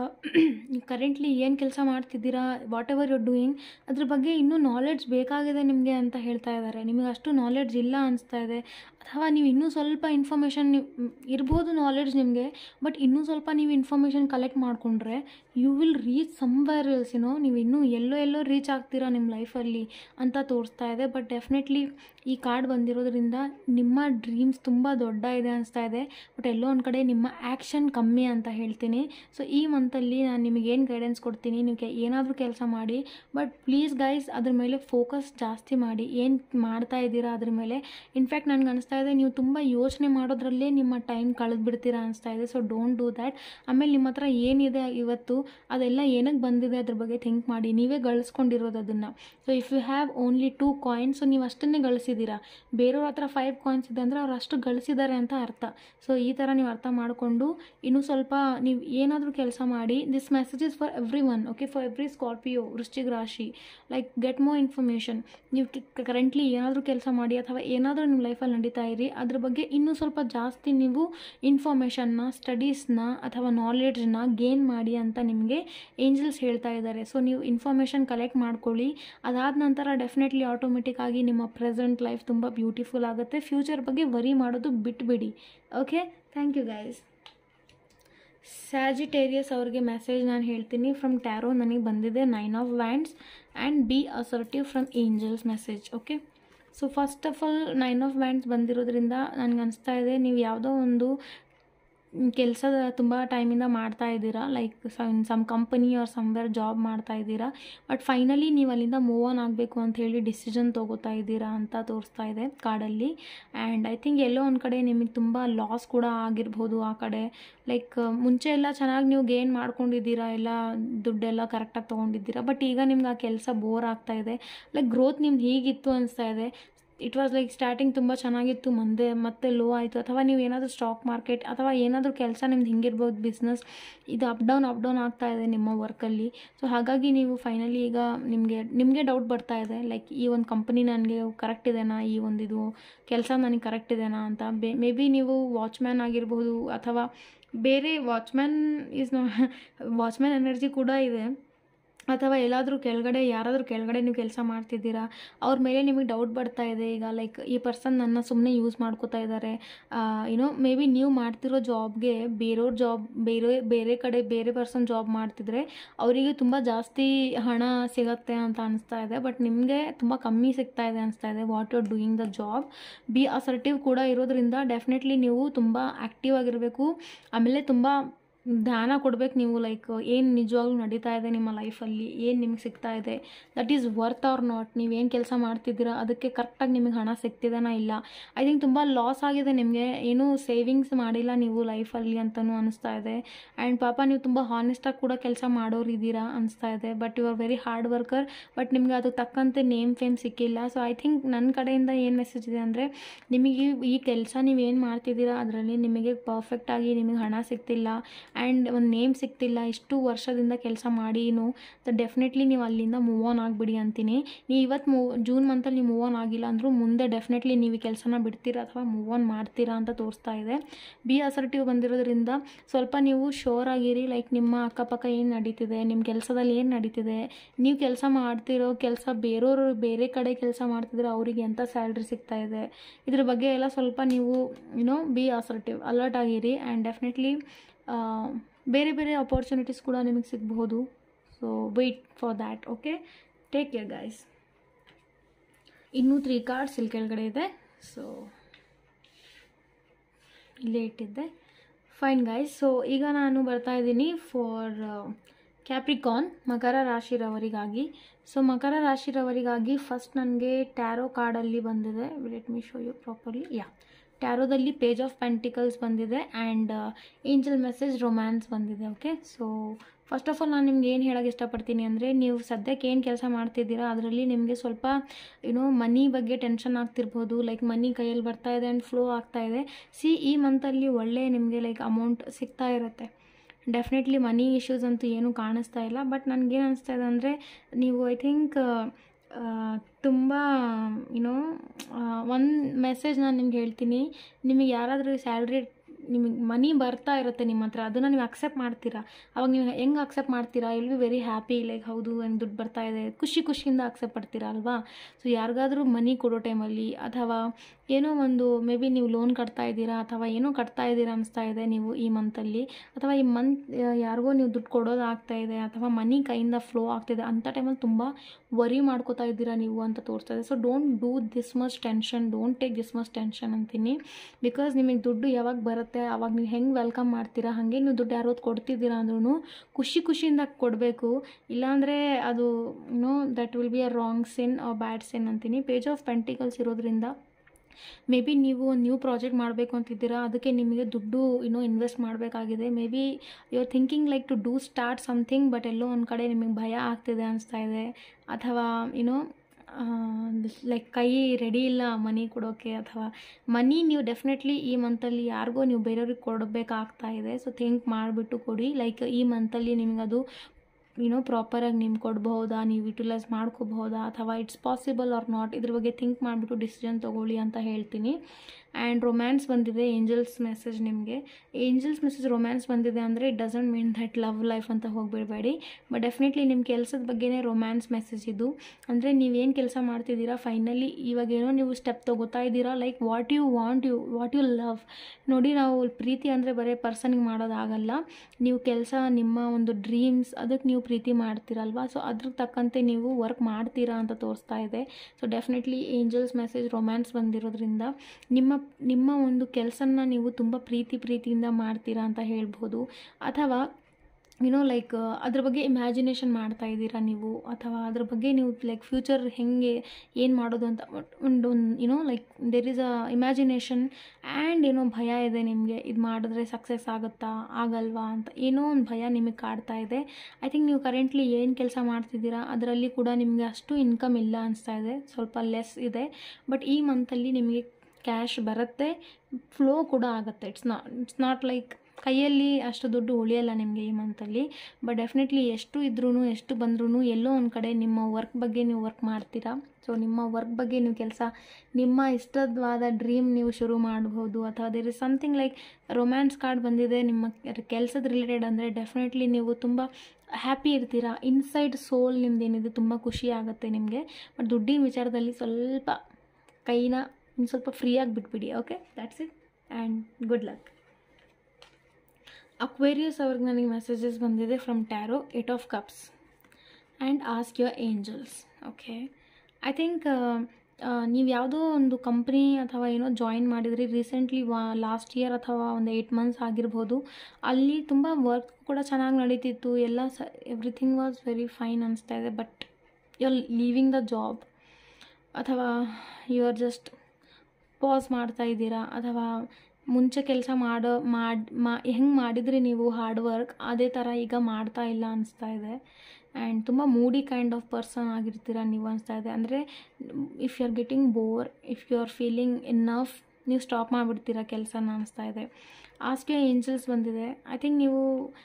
ಕರೆಂಟ್ಲಿ ಏನು ಕೆಲಸ ಮಾಡ್ತಿದ್ದೀರಾ ವಾಟ್ ಎವರ್ ಯು ಡೂಯಿಂಗ್ ಅದ್ರ ಬಗ್ಗೆ ಇನ್ನೂ ನಾಲೆಡ್ಜ್ ಬೇಕಾಗಿದೆ ನಿಮಗೆ ಅಂತ ಹೇಳ್ತಾ ಇದ್ದಾರೆ ನಿಮಗೆ ಅಷ್ಟು ನಾಲೆಡ್ಜ್ ಇಲ್ಲ ಅನಿಸ್ತಾ ಇದೆ ಅಥವಾ ನೀವು ಇನ್ನೂ ಸ್ವಲ್ಪ ಇನ್ಫಾರ್ಮೇಷನ್ ನೀವು ಇರ್ಬೋದು ನಾಲೆಡ್ಜ್ ನಿಮಗೆ ಬಟ್ ಇನ್ನೂ ಸ್ವಲ್ಪ ನೀವು ಇನ್ಫಾರ್ಮೇಷನ್ ಕಲೆಕ್ಟ್ ಮಾಡಿಕೊಂಡ್ರೆ you will reach somewhere else ಏನೋ ನೀವು ಇನ್ನೂ ಎಲ್ಲೋ ಎಲ್ಲೋ ರೀಚ್ ಆಗ್ತೀರಾ ನಿಮ್ಮ ಲೈಫಲ್ಲಿ ಅಂತ ತೋರಿಸ್ತಾ ಇದೆ ಬಟ್ ಡೆಫಿನೆಟ್ಲಿ ಈ ಕಾರ್ಡ್ ಬಂದಿರೋದ್ರಿಂದ ನಿಮ್ಮ ಡ್ರೀಮ್ಸ್ ತುಂಬ ದೊಡ್ಡ ಇದೆ ಅನಿಸ್ತಾ ಇದೆ ಬಟ್ ಎಲ್ಲೋ ಒಂದು ಕಡೆ ನಿಮ್ಮ ಆ್ಯಕ್ಷನ್ ಕಮ್ಮಿ ಅಂತ ಹೇಳ್ತೀನಿ ಸೊ ಈ ಮಂತಲ್ಲಿ ನಾನು ನಿಮಗೆ ಏನು ಗೈಡೆನ್ಸ್ ಕೊಡ್ತೀನಿ ನೀವು ಕೆ ಏನಾದರೂ ಕೆಲಸ ಮಾಡಿ ಬಟ್ ಪ್ಲೀಸ್ ಗೈಸ್ ಅದ್ರ ಮೇಲೆ ಫೋಕಸ್ ಜಾಸ್ತಿ ಮಾಡಿ ಏನು ಮಾಡ್ತಾ ಇದ್ದೀರಾ ಅದ್ರ ಮೇಲೆ ಇನ್ಫ್ಯಾಕ್ಟ್ ನನಗೆ ಅನಿಸ್ತಾ ಇದೆ ನೀವು ತುಂಬ ಯೋಚನೆ ಮಾಡೋದ್ರಲ್ಲೇ ನಿಮ್ಮ ಟೈಮ್ ಕಳೆದು ಬಿಡ್ತೀರಾ ಅನಿಸ್ತಾ ಇದೆ ಸೊ ಡೋಂಟ್ ಡೂ ದ್ಯಾಟ್ ಆಮೇಲೆ ನಿಮ್ಮ ಹತ್ರ ಏನಿದೆ ಇವತ್ತು ಅದೆಲ್ಲ ಏನಕ್ಕೆ ಬಂದಿದೆ ಅದ್ರ ಬಗ್ಗೆ ಥಿಂಕ್ ಮಾಡಿ ನೀವೇ ಗಳಿಸ್ಕೊಂಡಿರೋದು ಅದನ್ನು so if you have only two coins so ನೀವು ಅಷ್ಟನ್ನೇ ಗಳಿಸಿದ್ದೀರಾ ಬೇರೆಯವ್ರ ಹತ್ರ ಫೈವ್ ಕಾಯಿನ್ಸ್ ಇದೆ ಅಂದರೆ ಅವ್ರು ಅಷ್ಟು ಗಳಿಸಿದ್ದಾರೆ ಅಂತ ಅರ್ಥ ಸೊ ಈ ಥರ ನೀವು ಅರ್ಥ ಮಾಡಿಕೊಂಡು ಇನ್ನೂ ಸ್ವಲ್ಪ ನೀವು ಏನಾದರೂ ಕೆಲಸ ಮಾಡಿ this message is for everyone okay for every Scorpio Vrishchika ರಾಶಿ ಲೈಕ್ ಗೆಟ್ ಮೋರ್ ಇನ್ಫಾರ್ಮೇಷನ್ ನೀವು ಕರೆಂಟ್ಲಿ ಏನಾದರೂ ಕೆಲಸ ಮಾಡಿ ಅಥವಾ ಏನಾದರೂ ನಿಮ್ಮ ಲೈಫಲ್ಲಿ ನಡೀತಾ ಇರಿ ಅದ್ರ ಬಗ್ಗೆ ಇನ್ನೂ ಸ್ವಲ್ಪ ಜಾಸ್ತಿ ನೀವು ಇನ್ಫಾರ್ಮೇಷನ್ನ ಸ್ಟಡೀಸ್ನ ಅಥವಾ ನಾಲೆಡ್ಜನ್ನ ಗೇನ್ ಮಾಡಿ ಅಂತ ನಿಮಗೆ ಏಂಜಲ್ಸ್ ಹೇಳ್ತಾ ಇದ್ದಾರೆ ಸೊ ನೀವು ಇನ್ಫಾರ್ಮೇಷನ್ ಕಲೆಕ್ಟ್ ಮಾಡ್ಕೊಳ್ಳಿ ಅದಾದ ನಂತರ ಡೆಫಿನೆಟ್ಲಿ ಆಟೋಮೆಟಿಕ್ ಆಗಿ ನಿಮ್ಮ ಪ್ರೆಸೆಂಟ್ ಲೈಫ್ ತುಂಬ ಬ್ಯೂಟಿಫುಲ್ ಆಗುತ್ತೆ ಫ್ಯೂಚರ್ ಬಗ್ಗೆ ವರಿ ಮಾಡೋದು ಬಿಟ್ಬಿಡಿ okay thank you guys Sagittarius ಅವ್ರಿಗೆ ಮೆಸೇಜ್ ನಾನು ಹೇಳ್ತೀನಿ ಫ್ರಮ್ ಟ್ಯಾರೋ ನನಗೆ ಬಂದಿದೆ nine of wands and be assertive from angels message okay so first of all nine of wands ಬಂದಿರೋದ್ರಿಂದ ನನಗೆ ಅನಿಸ್ತಾ ಇದೆ ನೀವು ಯಾವುದೋ ಒಂದು ಕೆಲಸ ತುಂಬ ಟೈಮಿಂದ ಮಾಡ್ತಾ ಇದ್ದೀರಾ like some some company or somewhere job ಮಾಡ್ತಾ ಇದ್ದೀರಾ ಬಟ್ ಫೈನಲಿ ನೀವು ಅಲ್ಲಿಂದ ಮೂವ್ ಆನ್ ಆಗಬೇಕು ಅಂತ ಹೇಳಿ ಡಿಸಿಷನ್ ತೊಗೋತಾ ಇದ್ದೀರಾ ಅಂತ ತೋರಿಸ್ತಾ ಇದೆ ಕಾರ್ಡಲ್ಲಿ ಆ್ಯಂಡ್ ಐ ಥಿಂಕ್ ಎಲ್ಲೋ ಒಂದು ಕಡೆ ನಿಮಗೆ ತುಂಬ ಲಾಸ್ ಕೂಡ ಆಗಿರ್ಬೋದು ಆ ಕಡೆ ಲೈಕ್ ಮುಂಚೆ ಎಲ್ಲ ಚೆನ್ನಾಗಿ ನೀವು ಗೇನ್ ಮಾಡ್ಕೊಂಡಿದ್ದೀರಾ ಎಲ್ಲ ದುಡ್ಡೆಲ್ಲ ಕರೆಕ್ಟಾಗಿ ತೊಗೊಂಡಿದ್ದೀರಾ ಬಟ್ ಈಗ ನಿಮ್ಗೆ ಆ ಕೆಲಸ ಬೋರ್ ಆಗ್ತಾ ಇದೆ ಲೈಕ್ ಗ್ರೋತ್ ನಿಮ್ದು ಹೀಗಿತ್ತು ಅನಿಸ್ತಾ ಇದೆ ಇಟ್ ವಾಸ್ ಲೈಕ್ ಸ್ಟಾರ್ಟಿಂಗ್ ತುಂಬ ಚೆನ್ನಾಗಿತ್ತು ಮುಂದೆ ಮತ್ತೆ ಲೋ ಆಯಿತು ಅಥವಾ ನೀವು ಏನಾದರೂ ಸ್ಟಾಕ್ ಮಾರ್ಕೆಟ್ ಅಥವಾ ಏನಾದರೂ ಕೆಲಸ ನಿಮ್ದು ಹಿಂಗಿರ್ಬೋದು ಬಿಸ್ನೆಸ್ ಇದು ಅಪ್ ಡೌನ್ ಅಪ್ ಡೌನ್ ಆಗ್ತಾ ಇದೆ ನಿಮ್ಮ ವರ್ಕಲ್ಲಿ ಸೊ ಹಾಗಾಗಿ ನೀವು ಫೈನಲಿ ಈಗ ನಿಮಗೆ ನಿಮಗೆ ಡೌಟ್ ಬರ್ತಾ ಇದೆ ಲೈಕ್ ಈ ಒಂದು ಕಂಪನಿ ನನಗೆ ಕರೆಕ್ಟ್ ಇದೆನಾ ಈ ಒಂದು ಇದು ಕೆಲಸ ನನಗೆ ಕರೆಕ್ಟ್ ಇದೆನಾ ಅಂತ ಬೇ ಮೇ ಬಿ ನೀವು ವಾಚ್ಮ್ಯಾನ್ ಆಗಿರ್ಬೋದು ಅಥವಾ ಬೇರೆ watchman is no watchman energy ಕೂಡ ಇದೆ ಅಥವಾ ಎಲ್ಲಾದರೂ ಕೆಳಗಡೆ ಯಾರಾದರೂ ಕೆಳಗಡೆ ನೀವು ಕೆಲಸ ಮಾಡ್ತಿದ್ದೀರಾ ಅವ್ರ ಮೇಲೆ ನಿಮಗೆ ಡೌಟ್ ಬರ್ತಾ ಇದೆ ಈಗ ಲೈಕ್ ಈ ಪರ್ಸನ್ ನನ್ನ ಸುಮ್ಮನೆ ಯೂಸ್ ಮಾಡ್ಕೋತಾ ಇದ್ದಾರೆ ಏನೋ ಮೇ ಬಿ ನೀವು ಮಾಡ್ತಿರೋ ಜಾಬ್ಗೆ ಬೇರೆಯವ್ರ ಜಾಬ್ ಬೇರೆ ಬೇರೆ ಕಡೆ ಬೇರೆ ಪರ್ಸನ್ ಜಾಬ್ ಮಾಡ್ತಿದ್ರೆ ಅವರಿಗೆ ತುಂಬ ಜಾಸ್ತಿ ಹಣ ಸಿಗತ್ತೆ ಅಂತ ಅನಿಸ್ತಾ ಇದೆ ಬಟ್ ನಿಮಗೆ ತುಂಬ ಕಮ್ಮಿ ಸಿಗ್ತಾ ಇದೆ ಅನಿಸ್ತಾ ಇದೆ what you are doing the job be assertive ಕೂಡ ಇರೋದ್ರಿಂದ ಡೆಫಿನೆಟ್ಲಿ ನೀವು ತುಂಬ ಆ್ಯಕ್ಟಿವ್ ಆಗಿರಬೇಕು ಆಮೇಲೆ ತುಂಬ ಧ್ಯಾನ ಕೊಡ್ಬೇಕು ನೀವು ಲೈಕ್ ಏನು ನಿಜವಾಗ್ಲೂ ನಡೀತಾ ಇದೆ ನಿಮ್ಮ ಲೈಫಲ್ಲಿ ಏನು ನಿಮ್ಗೆ ಸಿಗ್ತಾ ಇದೆ that is worth or not ನೀವು ಏನು ಕೆಲಸ ಮಾಡ್ತಿದ್ದೀರಾ ಅದಕ್ಕೆ ಕರೆಕ್ಟಾಗಿ ನಿಮಗೆ ಹಣ ಸಿಗ್ತಿದೆನಾ ಇಲ್ಲ ಐ ಥಿಂಕ್ ತುಂಬ ಲಾಸ್ ಆಗಿದೆ ನಿಮಗೆ ಏನೂ ಸೇವಿಂಗ್ಸ್ ಮಾಡಿಲ್ಲ ನೀವು ಲೈಫಲ್ಲಿ ಅಂತಲೂ ಅನಿಸ್ತಾ ಇದೆ ಆ್ಯಂಡ್ ಪಾಪ ನೀವು ತುಂಬ ಹಾನೆಸ್ಟಾಗಿ ಕೂಡ ಕೆಲಸ ಮಾಡೋರು ಇದ್ದೀರಾ ಅನಿಸ್ತಾ ಇದೆ but you are very hard worker but ನಿಮಗೆ ಅದಕ್ಕೆ ತಕ್ಕಂತೆ ನೇಮ್ ಫೇಮ್ ಸಿಕ್ಕಿಲ್ಲ ಸೊ ಐ ಥಿಂಕ್ ನನ್ನ ಕಡೆಯಿಂದ ಏನು ಮೆಸೇಜ್ ಇದೆ ಅಂದರೆ ನಿಮಗೆ ಈ ಕೆಲಸ ನೀವು ಏನು ಮಾಡ್ತಿದ್ದೀರಾ ಅದರಲ್ಲಿ ನಿಮಗೆ ಪರ್ಫೆಕ್ಟಾಗಿ ನಿಮಗೆ ಹಣ ಸಿಗ್ತಿಲ್ಲ ಆ್ಯಂಡ್ ಒಂದು ನೇಮ್ ಸಿಗ್ತಿಲ್ಲ ಇಷ್ಟು ವರ್ಷದಿಂದ ಕೆಲಸ ಮಾಡಿನೂ ಡೆಫಿನೆಟ್ಲಿ ನೀವು ಅಲ್ಲಿಂದ ಮೂವ್ ಆನ್ ಆಗಿಬಿಡಿ ಅಂತೀನಿ ನೀವು ಇವತ್ತು ಮೂವ್ ಜೂನ್ ಮಂತಲ್ಲಿ ನೀವು ಮೂವ್ ಆನ್ ಆಗಿಲ್ಲ ಅಂದರೂ ಮುಂದೆ ಡೆಫಿನೆಟ್ಲಿ ನೀವು ಈ ಕೆಲಸನ ಬಿಡ್ತೀರಾ ಅಥವಾ ಮೂವ್ ಆನ್ ಮಾಡ್ತೀರಾ ಅಂತ ತೋರಿಸ್ತಾ ಇದೆ ಬಿ ಅಸರ್ಟಿವ್ ಬಂದಿರೋದ್ರಿಂದ ಸ್ವಲ್ಪ ನೀವು ಶೋರ್ ಆಗಿರಿ ಲೈಕ್ ನಿಮ್ಮ ಅಕ್ಕಪಕ್ಕ ಏನು ನಡೀತಿದೆ ನಿಮ್ಮ ಕೆಲಸದಲ್ಲಿ ಏನು ನಡೀತಿದೆ ನೀವು ಕೆಲಸ ಮಾಡ್ತಿರೋ ಕೆಲಸ ಬೇರೆಯವರು ಬೇರೆ ಕಡೆ ಕೆಲಸ ಮಾಡ್ತಿದ್ರೆ ಅವರಿಗೆ ಎಂಥ ಸ್ಯಾಲ್ರಿ ಸಿಗ್ತಾ ಇದೆ ಇದ್ರ ಬಗ್ಗೆ ಎಲ್ಲ ಸ್ವಲ್ಪ ನೀವು ಯುನೋ ಬಿ ಅಸರ್ಟಿವ್ ಅಲರ್ಟ್ ಆಗಿರಿ ಆ್ಯಂಡ್ ಡೆಫಿನೆಟ್ಲಿ ಬೇರೆ ಬೇರೆ ಅಪಾರ್ಚುನಿಟೀಸ್ ಕೂಡ ನಿಮಗೆ ಸಿಗಬಹುದು so wait for that okay take care guys ಇನ್ನೂ ತ್ರೀ ಕಾರ್ಡ್ಸ್ ಇಲ್ಲಿ ಕೆಳಗಡೆ ಇದೆ ಸೊ ಇಲ್ಲೇ ಇಟ್ಟಿದ್ದೆ ಫೈನ್ ಗೈಸ್ ಸೊ ಈಗ ನಾನು ಬರ್ತಾ ಇದ್ದೀನಿ ಫಾರ್ ಕ್ಯಾಪ್ರಿಕಾನ್ ಮಕರ ರಾಶಿರವರಿಗಾಗಿ ಸೊ ಮಕರ ರಾಶಿರವರಿಗಾಗಿ ಫಸ್ಟ್ ನನಗೆ ಟ್ಯಾರೋ ಕಾರ್ಡಲ್ಲಿ ಬಂದಿದೆ let me show you properly yeah ಟ್ಯಾರೋದಲ್ಲಿ ಪೇಜ್ ಆಫ್ ಪೆಂಟಿಕಲ್ಸ್ ಬಂದಿದೆ ಆ್ಯಂಡ್ ಏಂಜಲ್ ಮೆಸೇಜ್ ರೊಮ್ಯಾನ್ಸ್ ಬಂದಿದೆ okay so first of all ನಾನು ನಿಮ್ಗೆ ಏನು ಹೇಳೋಕ್ಕೆ ಇಷ್ಟಪಡ್ತೀನಿ ಅಂದರೆ ನೀವು ಸದ್ಯಕ್ಕೆ ಏನು ಕೆಲಸ ಮಾಡ್ತಿದ್ದೀರಾ ಅದರಲ್ಲಿ ನಿಮಗೆ ಸ್ವಲ್ಪ ಯುನೋ ಮನಿ ಬಗ್ಗೆ ಟೆನ್ಷನ್ ಆಗ್ತಿರ್ಬೋದು ಲೈಕ್ ಮನಿ ಕೈಯಲ್ಲಿ ಬರ್ತಾ ಇದೆ ಆ್ಯಂಡ್ ಫ್ಲೋ ಆಗ್ತಾ ಇದೆ ಸಿ ಈ ಮಂತಲ್ಲಿ ಒಳ್ಳೆ ನಿಮಗೆ ಲೈಕ್ ಅಮೌಂಟ್ ಸಿಗ್ತಾ ಇರುತ್ತೆ ಡೆಫಿನೆಟ್ಲಿ ಮನಿ ಇಶ್ಯೂಸ್ ಅಂತೂ ಏನೂ ಕಾಣಿಸ್ತಾ ಇಲ್ಲ ಬಟ್ ನನಗೇನು ಅನಿಸ್ತಾ ಇದೆ ಅಂದರೆ ನೀವು ಐ ಥಿಂಕ್ ತುಂಬ ಯುನೋ ಒಂದು ಮೆಸೇಜ್ ನಾನು ನಿಮ್ಗೆ ಹೇಳ್ತೀನಿ ನಿಮಗೆ ಯಾರಾದರೂ ಸ್ಯಾಲ್ರಿ ನಿಮಗೆ ಮನಿ ಬರ್ತಾ ಇರುತ್ತೆ ನಿಮ್ಮ ಹತ್ರ ಅದನ್ನು ನೀವು ಅಕ್ಸೆಪ್ಟ್ ಮಾಡ್ತೀರಾ ಅವಾಗ ನೀವು ಹೆಂಗೆ ಅಕ್ಸೆಪ್ಟ್ ಮಾಡ್ತೀರಾ ಇಲ್ ಬಿ ವೆರಿ ಹ್ಯಾಪಿ ಲೈಕ್ ಹೌದು ಹೆಂಗೆ ದುಡ್ಡು ಬರ್ತಾ ಇದೆ ಖುಷಿ ಖುಷಿಯಿಂದ ಅಕ್ಸೆಪ್ಟ್ ಮಾಡ್ತೀರಾ ಅಲ್ವಾ ಸೊ ಯಾರಿಗಾದ್ರೂ ಮನಿ ಕೊಡೋ ಟೈಮಲ್ಲಿ ಅಥವಾ ಏನೋ ಒಂದು ಮೇ ಬಿ ನೀವು ಲೋನ್ ಕಟ್ತಾ ಇದ್ದೀರಾ ಅಥವಾ ಏನೋ ಕಟ್ತಾ ಇದ್ದೀರಾ ಅನಿಸ್ತಾ ಇದೆ ನೀವು ಈ ಮಂತಲ್ಲಿ ಅಥವಾ ಈ ಮಂತ್ ಯಾರಿಗೋ ನೀವು ದುಡ್ಡು ಕೊಡೋದು ಆಗ್ತಾ ಇದೆ ಅಥವಾ ಮನಿ ಕೈಯಿಂದ ಫ್ಲೋ ಆಗ್ತಿದೆ ಅಂಥ ಟೈಮಲ್ಲಿ ತುಂಬ ವರಿ ಮಾಡ್ಕೋತಾ ಇದ್ದೀರಾ ನೀವು ಅಂತ ತೋರಿಸ್ತಾ ಇದೆ so don't do this much tension don't take this much tension ಅಂತೀನಿ ಬಿಕಾಸ್ ನಿಮಗೆ ದುಡ್ಡು ಯಾವಾಗ ಬರುತ್ತೆ ಅವಾಗ ನೀವು ಹೆಂಗೆ ವೆಲ್ಕಮ್ ಮಾಡ್ತೀರಾ ಹಾಗೆ ನೀವು ದುಡ್ಡು ಯಾರೋ ಕೊಡ್ತಿದ್ದೀರಾ ಅಂದ್ರೂ ಖುಷಿ ಖುಷಿಯಿಂದ ಕೊಡಬೇಕು ಇಲ್ಲಾಂದರೆ ಅದು no that will be a wrong sin bad sin ಅಂತೀನಿ ಪೇಜ್ ಆಫ್ ಪೆಂಟಿಕಲ್ಸ್ ಇರೋದ್ರಿಂದ ಮೇ ಬಿ ನೀವು ಒಂದು ನ್ಯೂ ಪ್ರಾಜೆಕ್ಟ್ ಮಾಡಬೇಕು ಅಂತಿದ್ದೀರಾ ಅದಕ್ಕೆ ನಿಮಗೆ ದುಡ್ಡು ಇನ್ನೂ ಇನ್ವೆಸ್ಟ್ ಮಾಡಬೇಕಾಗಿದೆ maybe you are thinking like to do start something but ಎಲ್ಲೋ ಒಂದು ಕಡೆ ನಿಮಗೆ ಭಯ ಆಗ್ತಿದೆ ಅನಿಸ್ತಾ ಇದೆ ಅಥವಾ ಏನೋ ಲೈಕ್ ಕೈ ರೆಡಿ ಇಲ್ಲ ಮನಿ ಕೊಡೋಕ್ಕೆ ಅಥವಾ ಮನಿ ನೀವು ಡೆಫಿನೆಟ್ಲಿ ಈ ಮಂತಲ್ಲಿ ಯಾರಿಗೋ ನೀವು ಬೇರೆಯವ್ರಿಗೆ ಕೊಡಬೇಕಾಗ್ತಾ ಇದೆ ಸೊ ಥಿಂಕ್ ಮಾಡಿಬಿಟ್ಟು ಕೊಡಿ ಲೈಕ್ ಈ ಮಂತಲ್ಲಿ ನಿಮಗದು ಏನೋ ಪ್ರಾಪರಾಗಿ ನಿಮ್ಗೆ ಕೊಡ್ಬಹುದಾ ನೀವು ಯುಟಿಲೈಸ್ ಮಾಡ್ಕೋಬಹುದಾ ಅಥವಾ ಇಟ್ಸ್ ಪಾಸಿಬಲ್ ಆರ್ ನಾಟ್ ಇದ್ರ ಬಗ್ಗೆ ಥಿಂಕ್ ಮಾಡಿಬಿಟ್ಟು ಡಿಸಿಷನ್ ತೊಗೊಳ್ಳಿ ಅಂತ ಹೇಳ್ತೀನಿ ಆ್ಯಂಡ್ ರೊಮ್ಯಾನ್ಸ್ ಬಂದಿದೆ ಏಂಜಲ್ಸ್ ಮೆಸೇಜ್ ನಿಮಗೆ ಏಂಜಲ್ಸ್ ಮೆಸೇಜ್ ರೊಮ್ಯಾನ್ಸ್ ಬಂದಿದೆ ಅಂದರೆ it doesn't mean that love life ಅಂತ ಹೋಗಿಬಿಡಬೇಡಿ ಬಟ್ ಡೆಫಿನೆಟ್ಲಿ ನಿಮ್ಮ ಕೆಲಸದ ಬಗ್ಗೆನೇ ರೊಮ್ಯಾನ್ಸ್ ಮೆಸೇಜ್ ಇದು ಅಂದರೆ ನೀವೇನು ಕೆಲಸ ಮಾಡ್ತಿದ್ದೀರಾ ಫೈನಲಿ ಇವಾಗೇನೋ ನೀವು ಸ್ಟೆಪ್ ತೊಗೋತಾ ಇದ್ದೀರಾ like what you want you what you love ನೋಡಿ ನಾವು ಪ್ರೀತಿ ಅಂದರೆ ಬರೀ ಪರ್ಸನ್ಗೆ ಮಾಡೋದಾಗಲ್ಲ ನೀವು ಕೆಲಸ ನಿಮ್ಮ ಒಂದು ಡ್ರೀಮ್ಸ್ ಅದಕ್ಕೆ ನೀವು ಪ್ರೀತಿ ಮಾಡ್ತೀರಲ್ವ ಸೊ ಅದ್ರ ತಕ್ಕಂತೆ ನೀವು ವರ್ಕ್ ಮಾಡ್ತೀರಾ ಅಂತ ತೋರಿಸ್ತಾ ಇದೆ so definitely angels message romance ಬಂದಿರೋದ್ರಿಂದ ನಿಮ್ಮ ನಿಮ್ಮ ಒಂದು ಕೆಲಸನ ನೀವು ತುಂಬ ಪ್ರೀತಿ ಪ್ರೀತಿಯಿಂದ ಮಾಡ್ತೀರಾ ಅಂತ ಹೇಳ್ಬೋದು ಅಥವಾ ಯುನೋ ಲೈಕ್ ಅದ್ರ ಬಗ್ಗೆ ಇಮ್ಯಾಜಿನೇಷನ್ ಮಾಡ್ತಾ ಇದ್ದೀರಾ ನೀವು ಅಥವಾ ಅದ್ರ ಬಗ್ಗೆ ನೀವು ಲೈಕ್ ಫ್ಯೂಚರ್ ಹೇಗೆ ಏನು ಮಾಡೋದು ಅಂತ ಒಂದು you know like there is a imagination and ಏನೋ ಭಯ ಇದೆ ನಿಮಗೆ ಇದು ಮಾಡಿದ್ರೆ ಸಕ್ಸಸ್ ಆಗುತ್ತಾ ಆಗಲ್ವಾ ಅಂತ ಏನೋ ಒಂದು ಭಯ ನಿಮಗೆ ಕಾಡ್ತಾ ಇದೆ ಐ ಥಿಂಕ್ ನೀವು ಕರೆಂಟ್ಲಿ ಏನು ಕೆಲಸ ಮಾಡ್ತಿದ್ದೀರಾ ಅದರಲ್ಲಿ ಕೂಡ ನಿಮಗೆ ಅಷ್ಟು ಇನ್ಕಮ್ ಇಲ್ಲ ಅನಿಸ್ತಾ ಇದೆ ಸ್ವಲ್ಪ ಲೆಸ್ ಇದೆ ಬಟ್ ಈ ಮಂತಲ್ಲಿ ನಿಮಗೆ ಕ್ಯಾಶ್ ಬರುತ್ತೆ ಫ್ಲೋ ಕೂಡ ಆಗುತ್ತೆ it's not it's not like ಕೈಯಲ್ಲಿ ಅಷ್ಟು ದುಡ್ಡು ಉಳಿಯಲ್ಲ ನಿಮಗೆ ಈ ಮಂತಲ್ಲಿ ಬಟ್ ಡೆಫಿನೆಟ್ಲಿ ಎಷ್ಟು ಇದ್ರೂ ಎಷ್ಟು ಬಂದ್ರೂ ಎಲ್ಲೋ ಒಂದು ಕಡೆ ನಿಮ್ಮ ವರ್ಕ್ ಬಗ್ಗೆ ನೀವು ವರ್ಕ್ ಮಾಡ್ತೀರಾ ಸೊ ನಿಮ್ಮ ವರ್ಕ್ ಬಗ್ಗೆ ನೀವು ಕೆಲಸ ನಿಮ್ಮ ಇಷ್ಟವಾದ ಡ್ರೀಮ್ ನೀವು ಶುರು ಮಾಡ್ಬೋದು ಅಥವಾ there is something like romance card ಬಂದಿದೆ ನಿಮ್ಮ ಕೆಲಸದ ರಿಲೇಟೆಡ್ ಅಂದರೆ ಡೆಫಿನೆಟ್ಲಿ ನೀವು ತುಂಬ ಹ್ಯಾಪಿ ಇರ್ತೀರಾ ಇನ್ಸೈಡ್ ಸೋಲ್ ನಿಮ್ದು ಏನಿದೆ ತುಂಬ ಖುಷಿ ಆಗುತ್ತೆ ನಿಮಗೆ ಬಟ್ ದುಡ್ಡಿನ ವಿಚಾರದಲ್ಲಿ ಸ್ವಲ್ಪ ಕೈನ ಇನ್ನು ಸ್ವಲ್ಪ ಫ್ರೀಯಾಗಿ ಬಿಟ್ಬಿಡಿ okay that's it and good luck Aquarius ಅವ್ರಿಗೆ ನನಗೆ ಮೆಸೇಜಸ್ ಬಂದಿದೆ from tarot eight of cups and ask your angels okay I think ನೀವು ಯಾವುದೋ ಒಂದು ಕಂಪ್ನಿ ಅಥವಾ ಏನೋ ಜಾಯಿನ್ ಮಾಡಿದ್ರಿ ರೀಸೆಂಟ್ಲಿ ವಾ ಲಾಸ್ಟ್ ಇಯರ್ ಅಥವಾ ಒಂದು ಏಯ್ಟ್ ಮಂತ್ಸ್ ಆಗಿರ್ಬೋದು ಅಲ್ಲಿ ತುಂಬ ವರ್ಕ್ ಕೂಡ ಚೆನ್ನಾಗಿ ನಡೀತಿತ್ತು ಎಲ್ಲ ಸ ಎವ್ರಿಥಿಂಗ್ ವಾಸ್ ವೆರಿ ಫೈನ್ ಅನಿಸ್ತಾ ಇದೆ but you are leaving the job ಅಥವಾ ಯು ಆರ್ ಜಸ್ಟ್ ಪಾಸ್ ಮಾಡ್ತಾ ಇದ್ದೀರಾ ಅಥವಾ ಮುಂಚೆ ಕೆಲಸ ಮಾಡೋ ಮಾಡಿ ಮಾ ಹೆಂಗೆ ಮಾಡಿದ್ರಿ ನೀವು ಹಾರ್ಡ್ ವರ್ಕ್ ಅದೇ ಥರ ಈಗ ಮಾಡ್ತಾ ಇಲ್ಲ ಅನಿಸ್ತಾ ಇದೆ ಆ್ಯಂಡ್ ತುಂಬ ಮೂಡಿ ಕೈಂಡ್ ಆಫ್ ಪರ್ಸನ್ ಆಗಿರ್ತೀರ ನೀವು ಅನಿಸ್ತಾ ಇದೆ ಅಂದರೆ if you are getting bore if you are feeling enough ನೀವು ಸ್ಟಾಪ್ ಮಾಡಿಬಿಡ್ತೀರ ಕೆಲಸನ ಅನಿಸ್ತಾ ಇದೆ ಆಸ್ಕೆ ಏಂಜಲ್ಸ್ ಬಂದಿದೆ ಐ ಥಿಂಕ್ ನೀವು